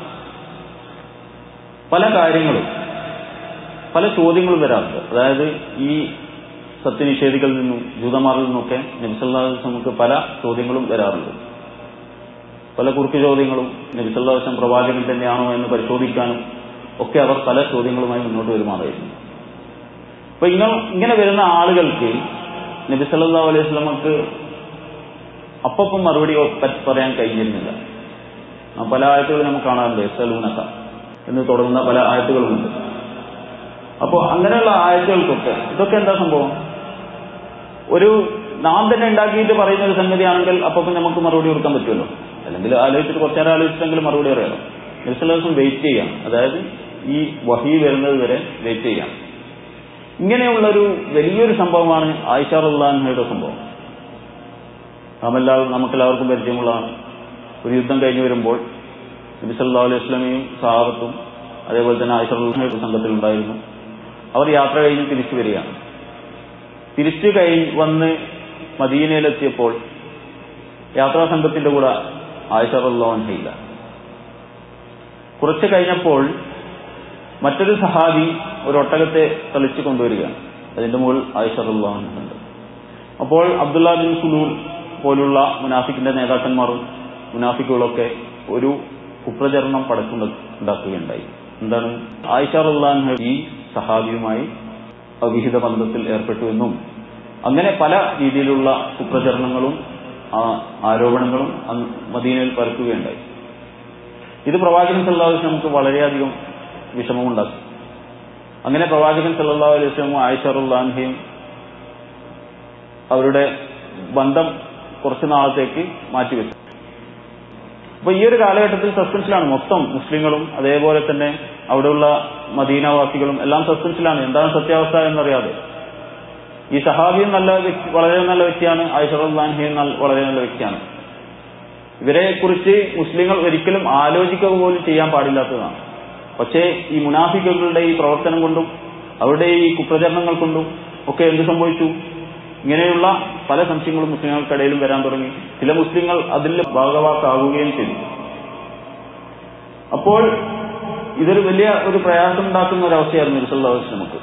പല കാര്യങ്ങളും പല ചോദ്യങ്ങളും വരാറുണ്ട് അതായത് ഈ സത്യനിഷേധികളിൽ നിന്നും ജൂതന്മാരിൽ നിന്നൊക്കെ നബിസല്ലാസ് നമുക്ക് പല ചോദ്യങ്ങളും വരാറുണ്ട് പല കുറുക്ക് ചോദ്യങ്ങളും നബിസല്ലാസം പ്രവാചകൻ തന്നെയാണോ എന്ന് പരിശോധിക്കാനും ഒക്കെ അവർ പല ചോദ്യങ്ങളുമായി മുന്നോട്ട് വരുമാറായിരുന്നു അപ്പൊ ഇങ്ങനെ ഇങ്ങനെ വരുന്ന ആളുകൾക്ക് നബി സല്ലാ അലൈഹി സ്വലമക്ക് അപ്പം മറുപടി പറയാൻ കഴിഞ്ഞിരുന്നില്ല പല ആയത്തുകളും നമുക്ക് കാണാറുണ്ട് സലൂനക്ക എന്ന് തുടങ്ങുന്ന പല ആയത്തുകളുമുണ്ട് അപ്പോൾ അങ്ങനെയുള്ള ആയത്തുകൾക്കൊക്കെ ഇതൊക്കെ എന്താ സംഭവം ഒരു നാം തന്നെ ഉണ്ടാക്കിയിട്ട് പറയുന്ന ഒരു സംഗതിയാണെങ്കിൽ അപ്പം നമുക്ക് മറുപടി കൊടുക്കാൻ പറ്റുമല്ലോ അല്ലെങ്കിൽ ആലോചിച്ചിട്ട് കുറച്ചേരം ആലോചിച്ചെങ്കിലും മറുപടി അറിയാലോ നബിസ്വല്ലാസം വെയിറ്റ് ചെയ്യാം അതായത് ഈ വഹി വരുന്നത് വരെ വെയിറ്റ് ചെയ്യാം ഇങ്ങനെയുള്ളൊരു വലിയൊരു സംഭവമാണ് ആയിഷ റുല്ലാൻഹയുടെ സംഭവം നാമെല്ലാവരും നമുക്കെല്ലാവർക്കും പരിചയമുള്ളതാണ് ഒരു യുദ്ധം കഴിഞ്ഞു വരുമ്പോൾ നബി സല്ലാ അലൈഹി സ്വലമയും സഹാബത്തും അതേപോലെ തന്നെ ആയിഷ റുല്ലാൻഹയുടെ സംഘത്തിലുണ്ടായിരുന്നു അവർ യാത്ര കഴിഞ്ഞ് തിരിച്ചു വരികയാണ് തിരിച്ചു കഴിഞ്ഞ് വന്ന് മദീനയിലെത്തിയപ്പോൾ യാത്രാ സംഘത്തിന്റെ കൂടെ ആയിഷ റുല്ലാൻഹയില്ല കുറച്ച് കഴിഞ്ഞപ്പോൾ മറ്റൊരു സഹാബി ഒരു ഒട്ടകത്തെ തളിച്ചു കൊണ്ടുവരികയാണ് അതിന്റെ മുകളിൽ ആയിഷറുള്ളാഹുണ്ട് അപ്പോൾ അബ്ദുല്ല ബിൻ സുലൂർ പോലുള്ള മുനാഫിക്കിന്റെ നേതാക്കന്മാരും മുനാഫിക്കുകളൊക്കെ ഒരു കുപ്രചരണം പടച്ചുണ്ടാക്കുകയുണ്ടായി എന്താണ് ആയിഷറുല്ലാഹ് ഈ സഹാബിയുമായി അവിഹിത ബന്ധത്തിൽ ഏർപ്പെട്ടുവെന്നും അങ്ങനെ പല രീതിയിലുള്ള കുപ്രചരണങ്ങളും ആരോപണങ്ങളും മദീനയിൽ പരക്കുകയുണ്ടായി ഇത് പ്രവാചകൻ സല്ലാസ് നമുക്ക് വളരെയധികം വിഷമമുണ്ടാക്കും അങ്ങനെ പ്രവാചകൻ സല്ലാ അലൈഹി വസ്ലമും ആയിഷറുല്ലാൻഹയും അവരുടെ ബന്ധം കുറച്ചു നാളത്തേക്ക് മാറ്റിവെച്ചു അപ്പൊ ഈ ഒരു കാലഘട്ടത്തിൽ സസ്പെൻസിലാണ് മൊത്തം മുസ്ലിങ്ങളും അതേപോലെ തന്നെ അവിടെയുള്ള മദീനവാസികളും എല്ലാം സസ്പെൻസിലാണ് എന്താണ് സത്യാവസ്ഥ എന്നറിയാതെ ഈ സഹാബിയും നല്ല വ്യക്തി വളരെ നല്ല വ്യക്തിയാണ് ആയിഷറുല്ലാൻഹയും വളരെ നല്ല വ്യക്തിയാണ് ഇവരെ കുറിച്ച് മുസ്ലിങ്ങൾ ഒരിക്കലും ആലോചിക്കുക പോലും ചെയ്യാൻ പാടില്ലാത്തതാണ് പക്ഷേ ഈ മുനാഫിക്കുകളുടെ ഈ പ്രവർത്തനം കൊണ്ടും അവരുടെ ഈ കുപ്രചരണങ്ങൾ കൊണ്ടും ഒക്കെ എന്ത് സംഭവിച്ചു ഇങ്ങനെയുള്ള പല സംശയങ്ങളും മുസ്ലിങ്ങൾക്കിടയിലും വരാൻ തുടങ്ങി ചില മുസ്ലിങ്ങൾ അതിൽ ഭാഗവാക്കാവുകയും ചെയ്തു അപ്പോൾ ഇതൊരു വലിയ ഒരു പ്രയാസം ഉണ്ടാക്കുന്ന ഒരു അവസ്ഥയായിരുന്നു നബിസല്ലാഹു നമുക്ക്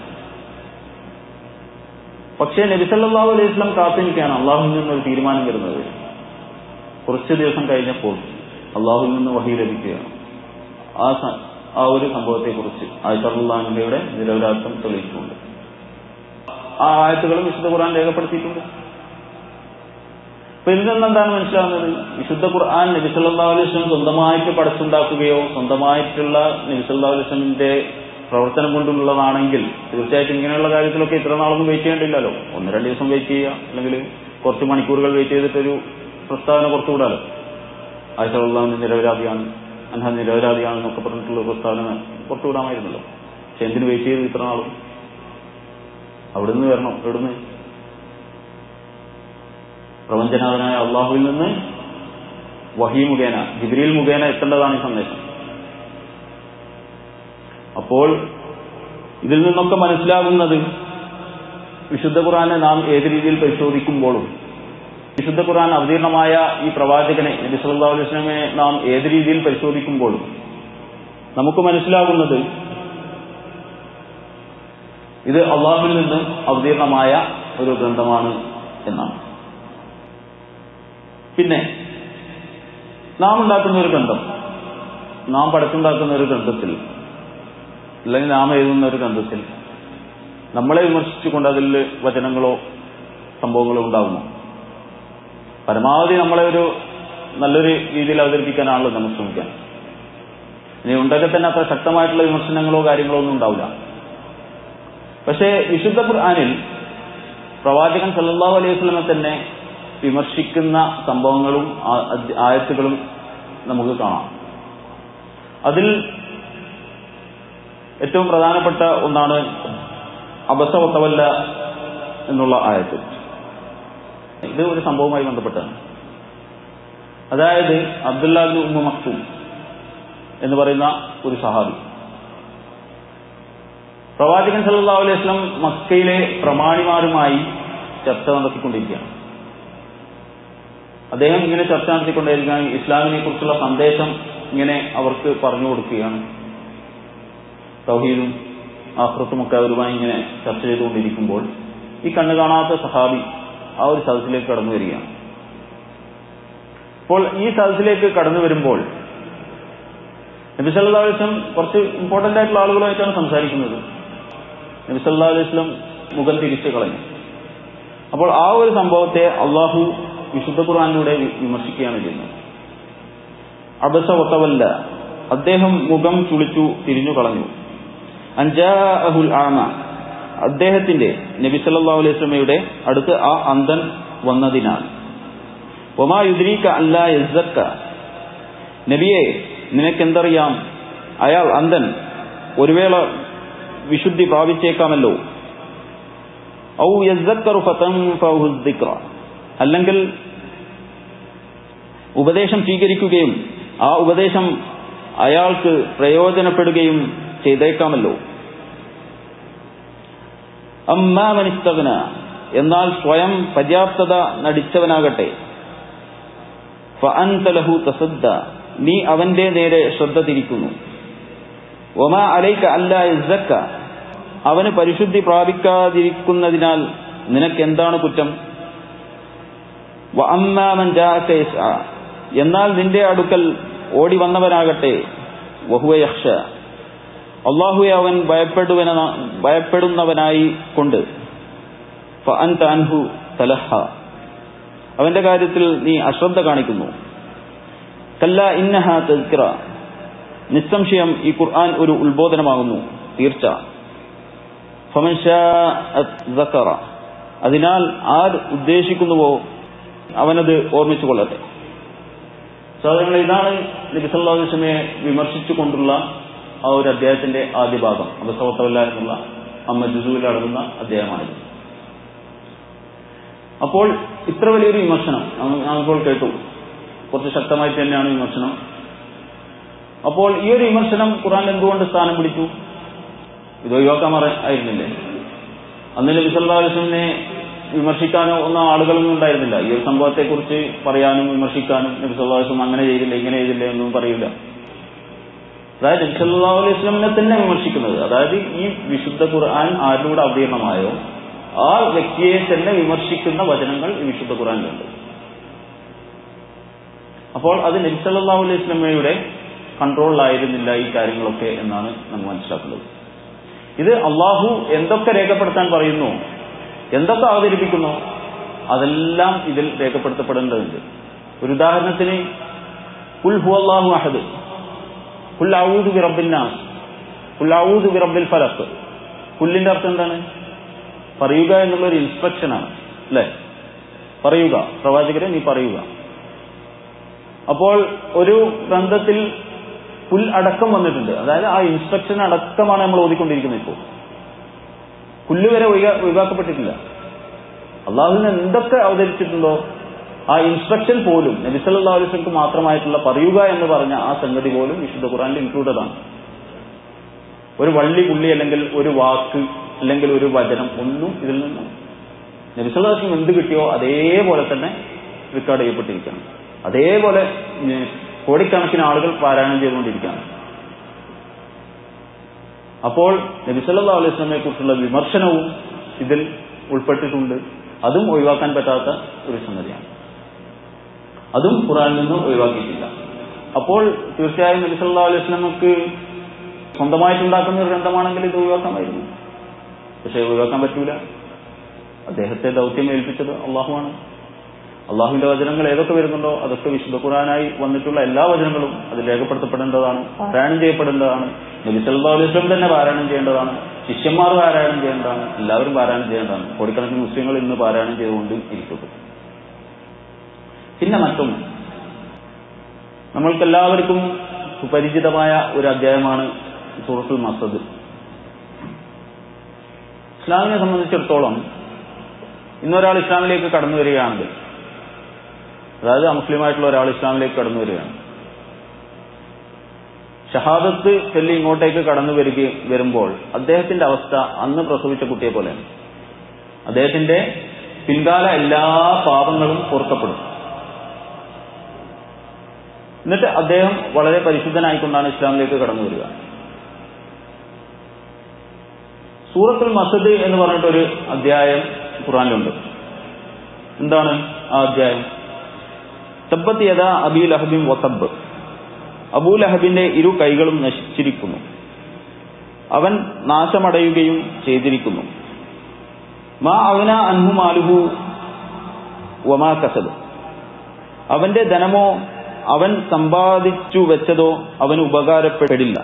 പക്ഷേ നബിസല്ലാഹു അലൈഹി സ്വലം കാത്തു നിൽക്കുകയാണ് അള്ളാഹുവിൽ നിന്നൊരു തീരുമാനം വരുന്നത് കുറച്ച് ദിവസം കഴിഞ്ഞപ്പോൾ അള്ളാഹുവിൽ നിന്ന് വഹി ലഭിക്കുകയാണ് ആ ആ ഒരു സംഭവത്തെക്കുറിച്ച് ആയിഷറുല്ലാഹിയുടെ നിരപരാധിത്വം തെളിയിച്ചിട്ടുണ്ട് ആ ആയത്തുകളും വിശുദ്ധ ഖുർആൻ രേഖപ്പെടുത്തിയിട്ടുണ്ട് അപ്പൊ ഇതിൽ നിന്ന് എന്താണ് മനസ്സിലാവുന്നത് വിശുദ്ധ ഖുർആൻ നബി സല്ലല്ലാഹു അലൈഹി വസല്ലം സ്വന്തമായിട്ട് പടച്ചുണ്ടാക്കുകയോ സ്വന്തമായിട്ടുള്ള നബി സല്ലല്ലാഹു അലൈഹി വസല്ലമിന്റെ പ്രവർത്തനം കൊണ്ടുള്ളതാണെങ്കിൽ തീർച്ചയായിട്ടും ഇങ്ങനെയുള്ള കാര്യത്തിലൊക്കെ ഇത്ര നാളൊന്നും വെയിറ്റ് ചെയ്യേണ്ടില്ലല്ലോ ഒന്ന് രണ്ട് ദിവസം വെയിറ്റ് ചെയ്യുക അല്ലെങ്കിൽ കുറച്ച് മണിക്കൂറുകൾ വെയിറ്റ് ചെയ്തിട്ടൊരു പ്രസ്താവന പുറത്തുവിടാലോ ആയിഷുള്ളാഹുവിന്റെ നിരപരാധിയാണ് അൻഹ നിരപരാധിയാണെന്നൊക്കെ പറഞ്ഞിട്ടുള്ള പ്രസ്താവന പുറത്തുവിടാമായിരുന്നല്ലോ പക്ഷെ എന്തിനു വെയിറ്റ് ചെയ്ത് ഇത്ര നാളും അവിടുന്ന് വരണം എവിടുന്ന് പ്രപഞ്ചനാഥനായ അള്ളാഹുവിൽ നിന്ന് വഹി മുഖേന ജിബ്രീൽ മുഖേന എത്തേണ്ടതാണ് ഈ സന്ദേശം അപ്പോൾ ഇതിൽ നിന്നൊക്കെ മനസ്സിലാകുന്നത് വിശുദ്ധ ഖുറാനെ നാം ഏത് രീതിയിൽ പരിശോധിക്കുമ്പോഴും വിശുദ്ധ ഖുറാൻ അവതീർണമായ ഈ പ്രവാചകനെ നബി സല്ലല്ലാഹു അലൈഹി വസല്ലമയെ നാം ഏത് രീതിയിൽ പരിശോധിക്കുമ്പോഴും നമുക്ക് മനസ്സിലാകുന്നത് ഇത് അള്ളാഹുവിൽ നിന്ന് അവതീർണമായ ഒരു ഗ്രന്ഥമാണ് എന്നാണ് പിന്നെ നാം ഉണ്ടാക്കുന്ന ഒരു ഗ്രന്ഥം നാം പഠിച്ചുണ്ടാക്കുന്ന ഒരു ഗ്രന്ഥത്തിൽ അല്ലെങ്കിൽ നാം എഴുതുന്ന ഒരു ഗ്രന്ഥത്തിൽ നമ്മളെ വിമർശിച്ചുകൊണ്ട് അതിൽ വചനങ്ങളോ സംഭവങ്ങളോ ഉണ്ടാകുമോ പരമാവധി നമ്മളെ ഒരു നല്ലൊരു രീതിയിൽ അവതരിപ്പിക്കാനാണല്ലോ നമ്മൾ ശ്രമിക്കാൻ ഇനി ഉണ്ടെങ്കിൽ തന്നെ അത്ര ശക്തമായിട്ടുള്ള വിമർശനങ്ങളോ കാര്യങ്ങളോ ഒന്നും ഉണ്ടാവില്ല പക്ഷേ വിശുദ്ധ ഖുർആാനിൽ പ്രവാചകൻ സല്ലല്ലാഹു അലൈഹി വസല്ലമെ തന്നെ വിമർശിക്കുന്ന സംഭവങ്ങളും ആയത്തുകളും നമുക്ക് കാണാം അതിൽ ഏറ്റവും പ്രധാനപ്പെട്ട ഒന്നാണ് അബസവത്തവല്ല എന്നുള്ള ആയത്ത് ഇത് ഒരു സംഭവവുമായി ബന്ധപ്പെട്ടാണ് അതായത് അബ്ദുല്ലാബിൻ ഉമ്മ മക്സൂം എന്ന് പറയുന്ന ഒരു സഹാബി പ്രവാചകൻ സല്ലല്ലാഹു അലൈഹി വസല്ലം മക്കയിലെ പ്രമാണിമാരുമായി ചർച്ച നടത്തിക്കൊണ്ടിരിക്കുകയാണ് അദ്ദേഹം ഇങ്ങനെ ചർച്ച നടത്തിക്കൊണ്ടിരിക്കുകയാണ് ഇസ്ലാമിനെ കുറിച്ചുള്ള സന്ദേശം ഇങ്ങനെ അവർക്ക് പറഞ്ഞു കൊടുക്കുകയാണ് തൗഹീദും ആഹ്റത്തും ഒക്കെ അവരുമായി ഇങ്ങനെ ചർച്ച ചെയ്തുകൊണ്ടിരിക്കുമ്പോൾ ഈ കണ്ണു കാണാത്ത സഹാബി ആ ഒരു സദസ്സിലേക്ക് കടന്നു വരികയാണ് അപ്പോൾ ഈ സദസ്സിലേക്ക് കടന്നു വരുമ്പോൾ നബി സല്ലാ അലൈസ്ലം കുറച്ച് ഇമ്പോർട്ടന്റ് ആയിട്ടുള്ള ആളുകളുമായിട്ടാണ് സംസാരിക്കുന്നത് നബി സല്ലാ അലൈസ്ലം മുഖം തിരിച്ചു കളഞ്ഞു അപ്പോൾ ആ ഒരു സംഭവത്തെ അള്ളാഹു വിശുദ്ധ ഖുർആാനിലൂടെ വിമർശിക്കുകയാണ് ചെയ്യുന്നത് അബസ ഒത്തവല്ല അദ്ദേഹം മുഖം ചുളിച്ചു തിരിഞ്ഞു കളഞ്ഞു അൻജാഅഹുൽ ആമ അദ്ദേഹത്തിന്റെ നബി സല്ലല്ലാഹു അലൈഹി വസല്ലമയുടെ അടുത്ത് ആ അന്ധൻ വന്നതിനാൽ ഒമാ യുദ്രീക അല്ലാ യസ്സക്ക നബിയെ നിനക്കെന്തറിയാം അയാൾ അന്ധൻ ഒരു വേള വിശുദ്ധി പ്രാപിച്ചേക്കാമല്ലോ ഔ യസ്സക്കറു ഫതൻഫഉഹു ദിക്റ അല്ലെങ്കിൽ ഉപദേശം സ്വീകരിക്കുകയും ആ ഉപദേശം അയാൾക്ക് പ്രയോജനപ്പെടുകയും ചെയ്തേക്കാമല്ലോ അമ്മാമനിസ്തവന എന്നാൽ സ്വയം പര്യാപ്തത നടിച്ചവനാകട്ടെ ഫഅൻതലഹു തസദ്ദ നീ അവന്റെ നേരെ ശ്രദ്ധ തിരിക്കുന്നു ഒമാ അലൈക്ക അല്ല ഇസ്സക്ക അവന് പരിശുദ്ധി പ്രാപിക്കാതിരിക്കുന്നതിനാൽ നിനക്കെന്താണ് കുറ്റം വഅമ്മാമൻ ജാഅക യസ്ആ എന്നാൽ നിന്റെ അടുക്കൽ ഓടി വന്നവനാകട്ടെ വഹുവ യഖ്ഷ അള്ളാഹുവെ അവൻ ഭയപ്പെടുവന ഭയപ്പെടുന്നവനായി കൊണ്ട് ഫഅൻത അൻഹു തലഹ അവന്റെ കാര്യത്തിൽ നീ അശ്രദ്ധ കാണിക്കുന്നു കല്ല ഇന്നഹ തസ്കിറ നിസ്സംശയം ഈ ഖുർആൻ ഒരു ഉത്ബോധനമാകുന്നു തീർച്ച ഫമൻ സക്കറ അതിനാൽ ആർ ഉദ്ദേശിക്കുന്നുവോ അവനത് ഓർമ്മിച്ചു കൊള്ളട്ടെ സഹോദരങ്ങൾ ഇതാണ് നബിസല്ലാസ്ലമയെ വിമർശിച്ചുകൊണ്ടുള്ള ആ ഒരു അധ്യായത്തിന്റെ ആദ്യ ഭാഗം അബസവത്തവല്ല എന്നുള്ള അമ്മ ജുസുവിൽ അടങ്ങുന്ന അധ്യായമാണിത് അപ്പോൾ ഇത്ര വലിയൊരു വിമർശനം ഞങ്ങളിപ്പോൾ കേട്ടു കുറച്ച് ശക്തമായിട്ട് തന്നെയാണ് വിമർശനം അപ്പോൾ ഈ ഒരു വിമർശനം ഖുറാൻ എന്തുകൊണ്ട് സ്ഥാനം പിടിച്ചു ഇത് ഒഴിവാക്കാൻ ആയിരുന്നില്ലേ അന്ന് നബി സല്ലാസ്ലമിനെ വിമർശിക്കാനോ ഒന്നും ആളുകളൊന്നും ഉണ്ടായിരുന്നില്ല ഈ ഒരു സംഭവത്തെക്കുറിച്ച് പറയാനും വിമർശിക്കാനും നബി സല്ലല്ലാഹു അലൈഹി വസല്ലം അങ്ങനെ ചെയ്തില്ല ഇങ്ങനെ ചെയ്തില്ല എന്നും പറയില്ല അതായത് നബി സല്ലല്ലാഹു അലൈഹി വസല്ലമിനെ തന്നെ വിമർശിക്കുന്നത് അതായത് ഈ വിശുദ്ധ ഖുർആൻ ആരിലൂടെ അവതീർണമായോ ആ വ്യക്തിയെ തന്നെ വിമർശിക്കുന്ന വചനങ്ങൾ ഈ വിശുദ്ധ ഖുർആനിലുണ്ട് അപ്പോൾ അത് നബി സല്ലല്ലാഹു അലൈഹി വസല്ലമയുടെ കൺട്രോളിലായിരുന്നില്ല ഈ കാര്യങ്ങളൊക്കെ എന്നാണ് നമ്മൾ മനസ്സിലാക്കുന്നത് ഇത് അള്ളാഹു എന്തൊക്കെ രേഖപ്പെടുത്താൻ പറയുന്നു എന്തൊക്കെ അവതരിപ്പിക്കുന്നു അതെല്ലാം ഇതിൽ രേഖപ്പെടുത്തപ്പെടേണ്ടതുണ്ട് ഒരു ഉദാഹരണത്തിന് കുൽ ഹു അള്ളാഹു അഹദ് കുൽ ഔദു ബി റബ്ബിൻ നാസ് കുൽ ഔദു ബി റബ്ബിൽ ഫലഖ് കുല്ലിന്റെ അർത്ഥം എന്താണ് പറയുക എന്നുള്ള ഒരു ഇൻസ്ട്രക്ഷനാണ് അല്ലെ പറയുക പ്രവാചകരെ നീ പറയുക അപ്പോൾ ഒരു ഗ്രന്ഥത്തിൽ പുൽ അടക്കം വന്നിട്ടുണ്ട് അതായത് ആ ഇൻസ്ട്രക്ഷൻ അടക്കമാണ് നമ്മൾ ഓതിക്കൊണ്ടിരിക്കുന്നത് ഇപ്പോൾ പുല്ല് വരെ ഒഴിവാ- ഒഴിവാക്കപ്പെട്ടിട്ടില്ല അള്ളാഹുവിന് എന്തൊക്കെ അവതരിച്ചിട്ടുണ്ടോ ആ ഇൻസ്ട്രക്ഷൻ പോലും നബിസല്ലാ അലുസ്ലക്ക് മാത്രമായിട്ടുള്ള പറയുക എന്ന് പറഞ്ഞ ആ സംഗതി പോലും വിശുദ്ധ ഖുറാനിൽ ഇൻക്ലൂഡഡ് ആണ് ഒരു വള്ളി പുള്ളി അല്ലെങ്കിൽ ഒരു വാക്ക് അല്ലെങ്കിൽ ഒരു വചനം ഒന്നും ഇതിൽ നിന്ന് നബിസല്ലാസ്ലം എന്ത് കിട്ടിയോ അതേപോലെ തന്നെ റെക്കോർഡ് ചെയ്യപ്പെട്ടിരിക്കുകയാണ് അതേപോലെ ഉം, കോടിക്കണക്കിന് ആളുകൾ പാരായണം ചെയ്തുകൊണ്ടിരിക്കുകയാണ് അപ്പോൾ നബിസല്ലാ അലൈഹി സ്വലമെ കുറിച്ചുള്ള വിമർശനവും ഇതിൽ ഉൾപ്പെട്ടിട്ടുണ്ട് അതും ഒഴിവാക്കാൻ പറ്റാത്ത ഒരു സംഗതിയാണ് അതും ഖുറാനിൽ നിന്ന് ഒഴിവാക്കിയിട്ടില്ല അപ്പോൾ തീർച്ചയായും നബി സല്ലല്ലാഹു അലൈഹി വസല്ലമക്ക് സ്വന്തമായിട്ടുണ്ടാക്കുന്ന ഒരു ഗ്രന്ഥമാണെങ്കിൽ ഇത് ഒഴിവാക്കാമായിരുന്നു പക്ഷെ ഒഴിവാക്കാൻ പറ്റൂല അദ്ദേഹത്തെ ദൗത്യം ഏൽപ്പിച്ചത് അള്ളാഹുവാണ് അള്ളാഹുവിന്റെ വചനങ്ങൾ ഏതൊക്കെ വരുന്നുണ്ടോ അതൊക്കെ വിശുദ്ധ ഖുറാനായി വന്നിട്ടുള്ള എല്ലാ വചനങ്ങളും അത് രേഖപ്പെടുത്തപ്പെടേണ്ടതാണ് പാരായണം ചെയ്യപ്പെടേണ്ടതാണ് നബി സല്ലല്ലാഹു അലൈഹി വസല്ലം തന്നെ പാരായണം ചെയ്യേണ്ടതാണ് ശിഷ്യന്മാർ പാരായണം ചെയ്യേണ്ടതാണ് എല്ലാവരും പാരായണം ചെയ്യേണ്ടതാണ് കോടിക്കണക്കിന് മുസ്ലിങ്ങൾ ഇന്ന് പാരായണം ചെയ്തുകൊണ്ട് ഇരിക്കുന്നു പിന്നെ മറ്റൊന്ന് നമ്മൾക്കെല്ലാവർക്കും സുപരിചിതമായ ഒരു അധ്യായമാണ് സൂറത്തുൽ മസദ് ഇസ്ലാമിനെ സംബന്ധിച്ചിടത്തോളം ഇന്നൊരാൾ ഇസ്ലാമിലേക്ക് കടന്നു വരികയാണെങ്കിൽ അതായത് അമുസ്ലിമായിട്ടുള്ള ഒരാൾ ഇസ്ലാമിലേക്ക് കടന്നു വരികയാണ് ഷഹാദത്ത് ചൊല്ലി ഇങ്ങോട്ടേക്ക് കടന്നു വരിക വരുമ്പോൾ അദ്ദേഹത്തിന്റെ അവസ്ഥ അന്ന് പ്രസവിച്ച കുട്ടിയെ പോലെയാണ് അദ്ദേഹത്തിന്റെ പിൻകാല എല്ലാ പാപങ്ങളും പൊറുക്കപ്പെടും എന്നിട്ട് അദ്ദേഹം വളരെ പരിശുദ്ധനായിക്കൊണ്ടാണ് ഇസ്ലാമിലേക്ക് കടന്നു വരിക സൂറത്തുൽ മസദ് എന്ന് പറഞ്ഞിട്ടൊരു അധ്യായം ഖുറാനിലുണ്ട് എന്താണ് ആ അധ്യായം തബ്ബത്ത് യഥാ അബി ലഹബിൻ വത്തബ് അബൂ ലഹബിന്റെ ഇരു കൈകളും നശിച്ചിരിക്കുന്നു അവൻ നാശമടയുകയും ചെയ്തിരിക്കുന്നു മാ അവന അൻഹു മാലുഹു വമാ കസബ് അവന്റെ ധനമോ അവൻ സമ്പാദിച്ചു വെച്ചതോ അവന് ഉപകാരപ്പെടില്ല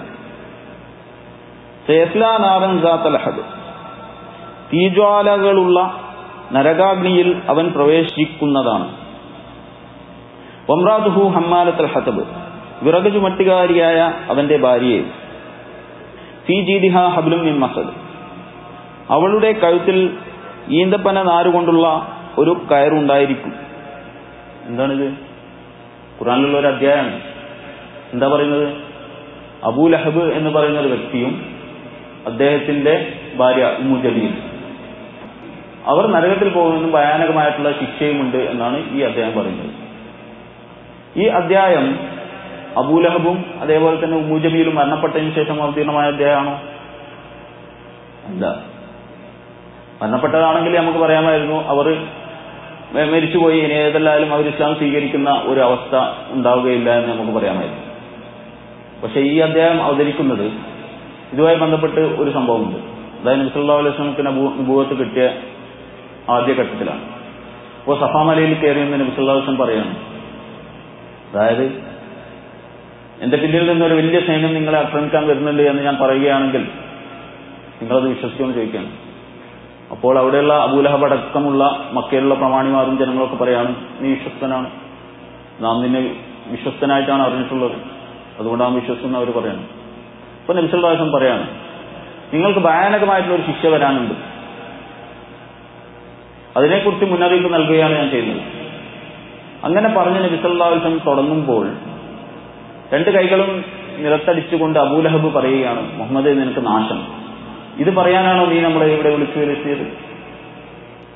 സേസ്ലാ നാരൻ ലഹബ് തീജ്വാലകളുള്ള നരകാഗ്നിയിൽ അവൻ പ്രവേശിക്കുന്നതാണ് വമ്രാദുഹു ഹമ്മാലത്തൽ ഹസബ് വിറക് ചുമട്ടുകാരിയായ അവന്റെ ഭാര്യയെ ഫീ ജീദിഹ ഹബ്ലും മിൻ മസദ് അവളുടെ കഴുത്തിൽ ഈന്തപ്പന നാരുകൊണ്ടുള്ള ഒരു കയറുണ്ടായിരിക്കും എന്താണിത് ഖുറാനിലുള്ള ഒരു അധ്യായമാണ് എന്താ പറയുന്നത് അബൂ ലഹബ് എന്ന് പറയുന്ന ഒരു വ്യക്തിയും അദ്ദേഹത്തിന്റെ ഭാര്യ ഉമ്മു ജമീൽ അവർ നരകത്തിൽ പോകുന്നതും ഭയാനകമായിട്ടുള്ള ശിക്ഷയുമുണ്ട് എന്നാണ് ഈ അധ്യായം പറയുന്നത് ഈ അധ്യായം അബൂലഹബും അതേപോലെ തന്നെ ഉമ്മു ജമീലും മരണപ്പെട്ടതിന് ശേഷം അവതീർണമായ അധ്യായമാണോ അല്ല മരണപ്പെട്ടതാണെങ്കിൽ നമുക്ക് പറയാമായിരുന്നു അവർ മരിച്ചുപോയി ഇനി ഏതെല്ലായാലും അവർ ഇസ്ലാം സ്വീകരിക്കുന്ന ഒരു അവസ്ഥ ഉണ്ടാവുകയില്ല എന്ന് നമുക്ക് പറയാമായിരുന്നു പക്ഷെ ഈ അധ്യായം അവതരിക്കുന്നത് ഇതുമായി ബന്ധപ്പെട്ട് ഒരു സംഭവമുണ്ട് അതായത് നബിസല്ലാ അലൈഹി വസ്ലമത്തിന് അനുഭവത്ത് കിട്ടിയ ആദ്യഘട്ടത്തിലാണ് അപ്പോൾ സഫാ മലയിൽ കയറിയെന്ന് നബിസല്ലാ വസ്ലം പറയാണ് അതായത് എന്റെ പിന്നിൽ നിന്നൊരു വലിയ സൈന്യം നിങ്ങളെ ആക്രമിക്കാൻ വരുന്നുണ്ട് എന്ന് ഞാൻ പറയുകയാണെങ്കിൽ നിങ്ങളത് വിശ്വസിക്കുമെന്ന് ചോദിക്കുകയാണ് അപ്പോൾ അവിടെയുള്ള അബൂലഹബ് അടക്കമുള്ള മക്കയിലുള്ള പ്രമാണിമാരും ജനങ്ങളൊക്കെ പറയാണ് നീ വിശ്വസ്തനാണ് നാം നിന്നെ വിശ്വസ്തനായിട്ടാണ് അറിഞ്ഞിട്ടുള്ളത് അതുകൊണ്ടാണ് വിശ്വസിക്കുന്ന അവർ പറയാണ് അപ്പൊ നബിസല്ലാസം പറയാണ് നിങ്ങൾക്ക് ഭയാനകമായിട്ടുള്ള ഒരു ശിക്ഷ വരാനുണ്ട് അതിനെക്കുറിച്ച് മുന്നറിയിപ്പ് നൽകുകയാണ് ഞാൻ ചെയ്യുന്നത് അങ്ങനെ പറഞ്ഞ് നബിസല്ലാസം തുടങ്ങുമ്പോൾ രണ്ട് കൈകളും നിലത്തടിച്ചുകൊണ്ട് അബൂലഹബ് പറയുകയാണ് മുഹമ്മദ് നിനക്ക് നാശം ഇത് പറയാനാണോ നീ നമ്മളെ ഇവിടെ വിളിച്ചു വരുത്തിയത്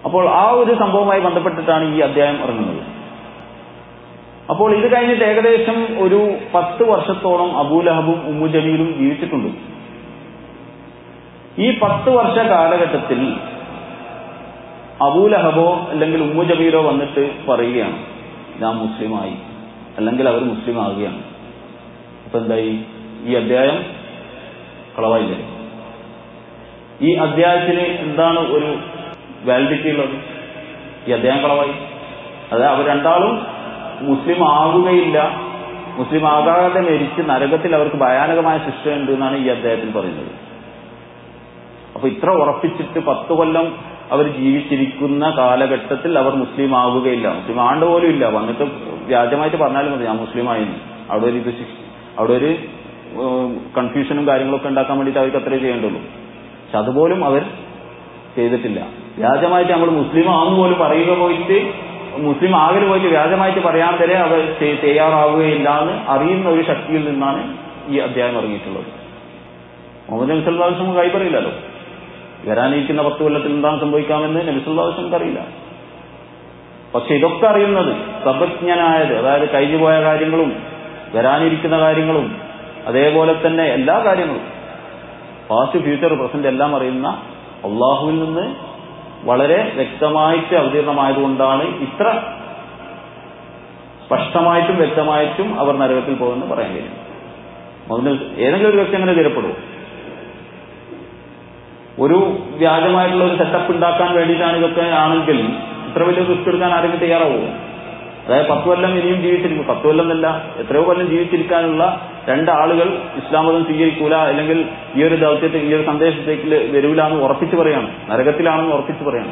അപ്പോൾ ആ ഒരു സംഭവവുമായി ബന്ധപ്പെട്ടിട്ടാണ് ഈ അധ്യായം ഇറങ്ങുന്നത് അപ്പോൾ ഇത് കഴിഞ്ഞിട്ട് ഏകദേശം ഒരു പത്ത് വർഷത്തോളം അബൂലഹബും ഉമ്മു ജമീലും ജീവിച്ചിട്ടുണ്ട് ഈ പത്ത് വർഷ കാലഘട്ടത്തിൽ അബൂലഹബോ അല്ലെങ്കിൽ ഉമ്മു ജമീലോ വന്നിട്ട് പറയുകയാണ് ഞാൻ മുസ്ലിമായി അല്ലെങ്കിൽ അവർ മുസ്ലിം ആകുകയാണ് അപ്പൊ എന്തായി ഈ അധ്യായം കളവായില്ലേ ഈ അധ്യായത്തിന് എന്താണ് ഒരു വാലിഡിറ്റി ഉള്ളത് ഈ അധ്യായം കളവായി അതായത് അവർ രണ്ടാളും മുസ്ലിം ആകുകയില്ല മുസ്ലിം ആകാതെ മരിച്ച് നരകത്തിൽ അവർക്ക് ഭയാനകമായ ശിക്ഷയുണ്ട് എന്നാണ് ഈ അധ്യായത്തിൽ പറയുന്നത് അപ്പൊ ഇത്ര ഉറപ്പിച്ചിട്ട് പത്ത് കൊല്ലം അവർ ജീവിച്ചിരിക്കുന്ന കാലഘട്ടത്തിൽ അവർ മുസ്ലിം ആവുകയില്ല മുസ്ലിം ആണ്ട് പോലും ഇല്ല വന്നിട്ട് വ്യാജമായിട്ട് പറഞ്ഞാലും മതി ഞാൻ മുസ്ലിം ആയിരുന്നു അവിടെ ഒരു ഇത് ശിക്ഷ- അവിടെ ഒരു കൺഫ്യൂഷനും കാര്യങ്ങളൊക്കെ ഉണ്ടാക്കാൻ വേണ്ടിയിട്ട് അവർക്ക് അത്രേ ചെയ്യേണ്ടുള്ളൂ പക്ഷെ അതുപോലും അവർ ചെയ്തിട്ടില്ല വ്യാജമായിട്ട് നമ്മൾ മുസ്ലിം ആണെന്ന് പോലും പറയുക പോയിട്ട് മുസ്ലിം ആകൽ പോയിട്ട് വ്യാജമായിട്ട് പറയാൻ വരെ അവർ ചെയ്- തയ്യാറാവുകയില്ല എന്ന് അറിയുന്ന ഒരു ശക്തിയിൽ നിന്നാണ് ഈ അധ്യായം ഇറങ്ങിയിട്ടുള്ളത് മുഹമ്മദ് നബി സല്ലല്ലാഹു അലൈഹി വസല്ലം കൈ പറയില്ലല്ലോ വരാനിരിക്കുന്ന പത്ത് കൊല്ലത്തിൽ എന്താണ് സംഭവിക്കാമെന്ന് നബി സല്ലല്ലാഹു അലൈഹി വസല്ലം അറിയില്ല പക്ഷെ ഇതൊക്കെ അറിയുന്നത് സർവജ്ഞനായത് അതായത് കഴിഞ്ഞുപോയ കാര്യങ്ങളും വരാനിരിക്കുന്ന കാര്യങ്ങളും അതേപോലെ തന്നെ എല്ലാ കാര്യങ്ങളും പാസ്റ്റ് ഫ്യൂച്ചർ പ്രസന്റ് എല്ലാം അറിയുന്ന അള്ളാഹുവിൽ നിന്ന് വളരെ വ്യക്തമായിട്ട് അവതീർണമായതുകൊണ്ടാണ് ഇത്ര സ്പഷ്ടമായിട്ടും വ്യക്തമായിട്ടും അവർ നരകത്തിൽ പോകുമെന്ന് പറയാൻ കഴിയും അതിന് ഏതെങ്കിലും ഒരു വ്യക്തി അങ്ങനെ തീരപ്പെടുമോ ഒരു വ്യാജമായിട്ടുള്ള ഒരു സെറ്റപ്പ് ഉണ്ടാക്കാൻ വേണ്ടിയിട്ടാണ് ഇതൊക്കെ ആണെങ്കിൽ ഇത്ര വലിയ റിസ്ക് എടുക്കാൻ ആരെങ്കിലും തയ്യാറാവുമോ അതായത് പത്ത് കൊല്ലം ഇനിയും ജീവിച്ചിരിക്കും പത്ത് കൊല്ലം എന്നല്ല എത്രയോ കൊല്ലം ജീവിച്ചിരിക്കാനുള്ള രണ്ടാളുകൾ ഇസ്ലാം മതം സ്വീകരിക്കൂല അല്ലെങ്കിൽ ഈ ഒരു ദൗത്യത്തിൽ ഈ ഒരു സന്ദേശത്തേക്ക് വരൂല എന്ന് ഉറപ്പിച്ചു പറയാണ് നരകത്തിലാണെന്ന് ഉറപ്പിച്ചു പറയാണ്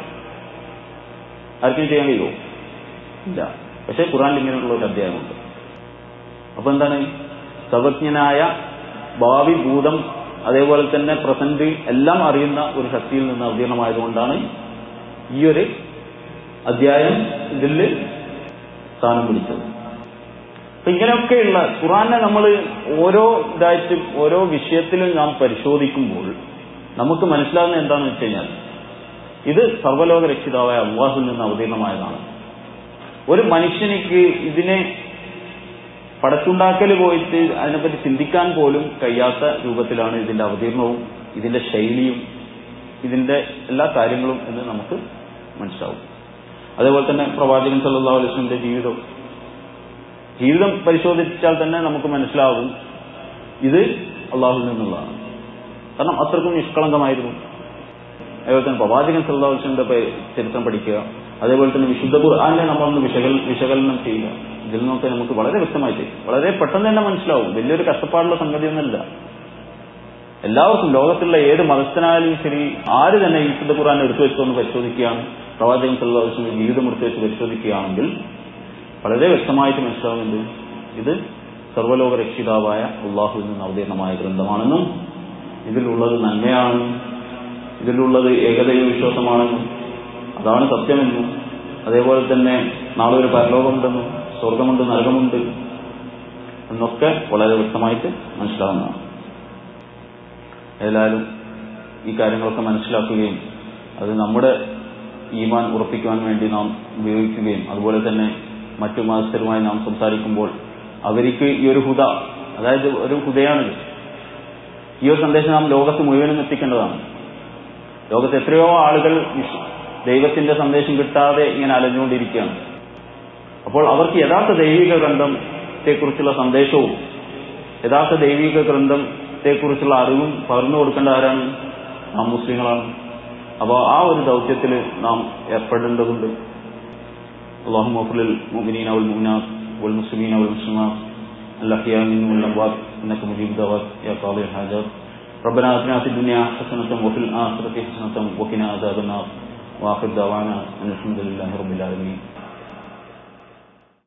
ആർക്കും ചെയ്യാൻ കഴിയുമോ ഇല്ല പക്ഷേ ഖുറാനിൽ ഇങ്ങനെയുള്ള ഒരു അധ്യായമുണ്ട് അപ്പൊ എന്താണ് സർവജ്ഞനായ ഭാവി ഭൂതം അതേപോലെ തന്നെ പ്രസന്റ് എല്ലാം അറിയുന്ന ഒരു ശക്തിയിൽ നിന്ന് അവതീർണമായതുകൊണ്ടാണ് ഈ ഒരു അധ്യായം ഇതിൽ സ്ഥാനം പിടിച്ചത് അപ്പൊ ഇങ്ങനെയൊക്കെയുള്ള ഖുറാനെ നമ്മൾ ഓരോ ഇതായിട്ട് ഓരോ വിഷയത്തിലും നാം പരിശോധിക്കുമ്പോൾ നമുക്ക് മനസ്സിലാകുന്ന എന്താണെന്ന് വെച്ച് കഴിഞ്ഞാൽ ഇത് സർവ്വലോക രക്ഷിതാവായ അള്ളാഹുൽ നിന്ന് അവതീർണമായതാണ് ഒരു മനുഷ്യനിക്ക് ഇതിനെ പടച്ചുണ്ടാക്കൽ പോയിട്ട് അതിനെപ്പറ്റി ചിന്തിക്കാൻ പോലും കഴിയാത്ത രൂപത്തിലാണ് ഇതിന്റെ അവതീർണവും ഇതിന്റെ ശൈലിയും ഇതിന്റെ എല്ലാ കാര്യങ്ങളും എന്ന് നമുക്ക് മനസ്സിലാവും അതേപോലെ തന്നെ പ്രവാചകൻ സല്ലല്ലാഹു അലൈഹി വസല്ലമയുടെ ജീവിതം ജീവിതം പരിശോധിച്ചാൽ തന്നെ നമുക്ക് മനസ്സിലാവും ഇത് അള്ളാഹുവിൽ നിന്നുള്ളതാണ് കാരണം അത്രക്കും നിഷ്കളങ്കമായിരുന്നു അതേപോലെ തന്നെ പ്രവാചകൻ സല്ലല്ലാഹു അലൈഹി വസല്ലമയുടെ പേ- ചരിത്രം പഠിക്കുക അതേപോലെ തന്നെ വിശുദ്ധ ഖുർആാനെ നമ്മളൊന്ന് വിശകൽ വിശകലനം ചെയ്യുക ഇതിൽ നിന്നൊക്കെ നമുക്ക് വളരെ വ്യക്തമായിട്ട് വളരെ പെട്ടെന്ന് തന്നെ മനസ്സിലാവും വലിയൊരു കഷ്ടപ്പാടുള്ള സംഗതിയൊന്നുമല്ല എല്ലാവർക്കും ലോകത്തുള്ള ഏത് മതസ്ഥനായാലും ശരി ആര് തന്നെ ഈ വിശുദ്ധ ഖുർആൻ എടുത്തു വെച്ചൊന്ന് പരിശോധിക്കുകയാണ് പ്രവാചകൻ സല്ലല്ലാഹു അലൈഹി വസല്ലം ജീവിതം എടുത്തു വെച്ച് പരിശോധിക്കുകയാണെങ്കിൽ വളരെ വ്യക്തമായിട്ട് മനസ്സിലാവുന്നുണ്ട് ഇത് സർവ്വലോക രക്ഷിതാവായ അള്ളാഹുവിൽ നിന്ന് അവതീർണമായ ഗ്രന്ഥമാണെന്നും ഇതിലുള്ളത് നന്മയാണെന്നും ഇതിലുള്ളത് ഏകദൈവ വിശ്വാസമാണെന്നും അതാണ് സത്യമെന്നും അതേപോലെ തന്നെ നാളെ ഒരു പരലോകമുണ്ടെന്നും സ്വർഗമുണ്ട് നരകമുണ്ട് എന്നൊക്കെ വളരെ വ്യക്തമായിട്ട് മനസ്സിലാവുന്നതാണ് ഏതായാലും ഈ കാര്യങ്ങളൊക്കെ മനസ്സിലാക്കുകയും അത് നമ്മുടെ ഈമാൻ ഉറപ്പിക്കുവാൻ വേണ്ടി നാം ഉപയോഗിക്കുകയും അതുപോലെ തന്നെ മറ്റു മതസ്ഥരുമായി നാം സംസാരിക്കുമ്പോൾ അവർക്ക് ഈ ഒരു ഹുദ അതായത് ഒരു ഹുദയാണിത് ഈ ഒരു സന്ദേശം നാം ലോകത്ത് മുഴുവനും എത്തിക്കേണ്ടതാണ് ലോകത്ത് എത്രയോ ആളുകൾ വിശ്- ദൈവത്തിന്റെ സന്ദേശം കിട്ടാതെ ഇങ്ങനെ അലഞ്ഞുകൊണ്ടിരിക്കുകയാണ് അപ്പോൾ അവർക്ക് യഥാർത്ഥ ദൈവിക ഗ്രന്ഥത്തെക്കുറിച്ചുള്ള സന്ദേശവും യഥാർത്ഥ ദൈവിക ഗ്രന്ഥത്തെക്കുറിച്ചുള്ള അറിവും പകർന്നു കൊടുക്കേണ്ട ആരാണ് നാം മുസ്ലിങ്ങളാണ് അപ്പോൾ ആ ഒരു ദൗത്യത്തിൽ നാം ഏർപ്പെടേണ്ടതുണ്ട് اللهم اغفر للمؤمنين والمؤمنات والمسلمين والمسلمات الأحياء منهم والأموات إنك مجيب الدعوات يا قاضي الحاجات ربنا آتنا في الدنيا حسنة وفي الآخرة حسنة وقنا عذاب النار وآخر دعوانا أن الحمد لله رب العالمين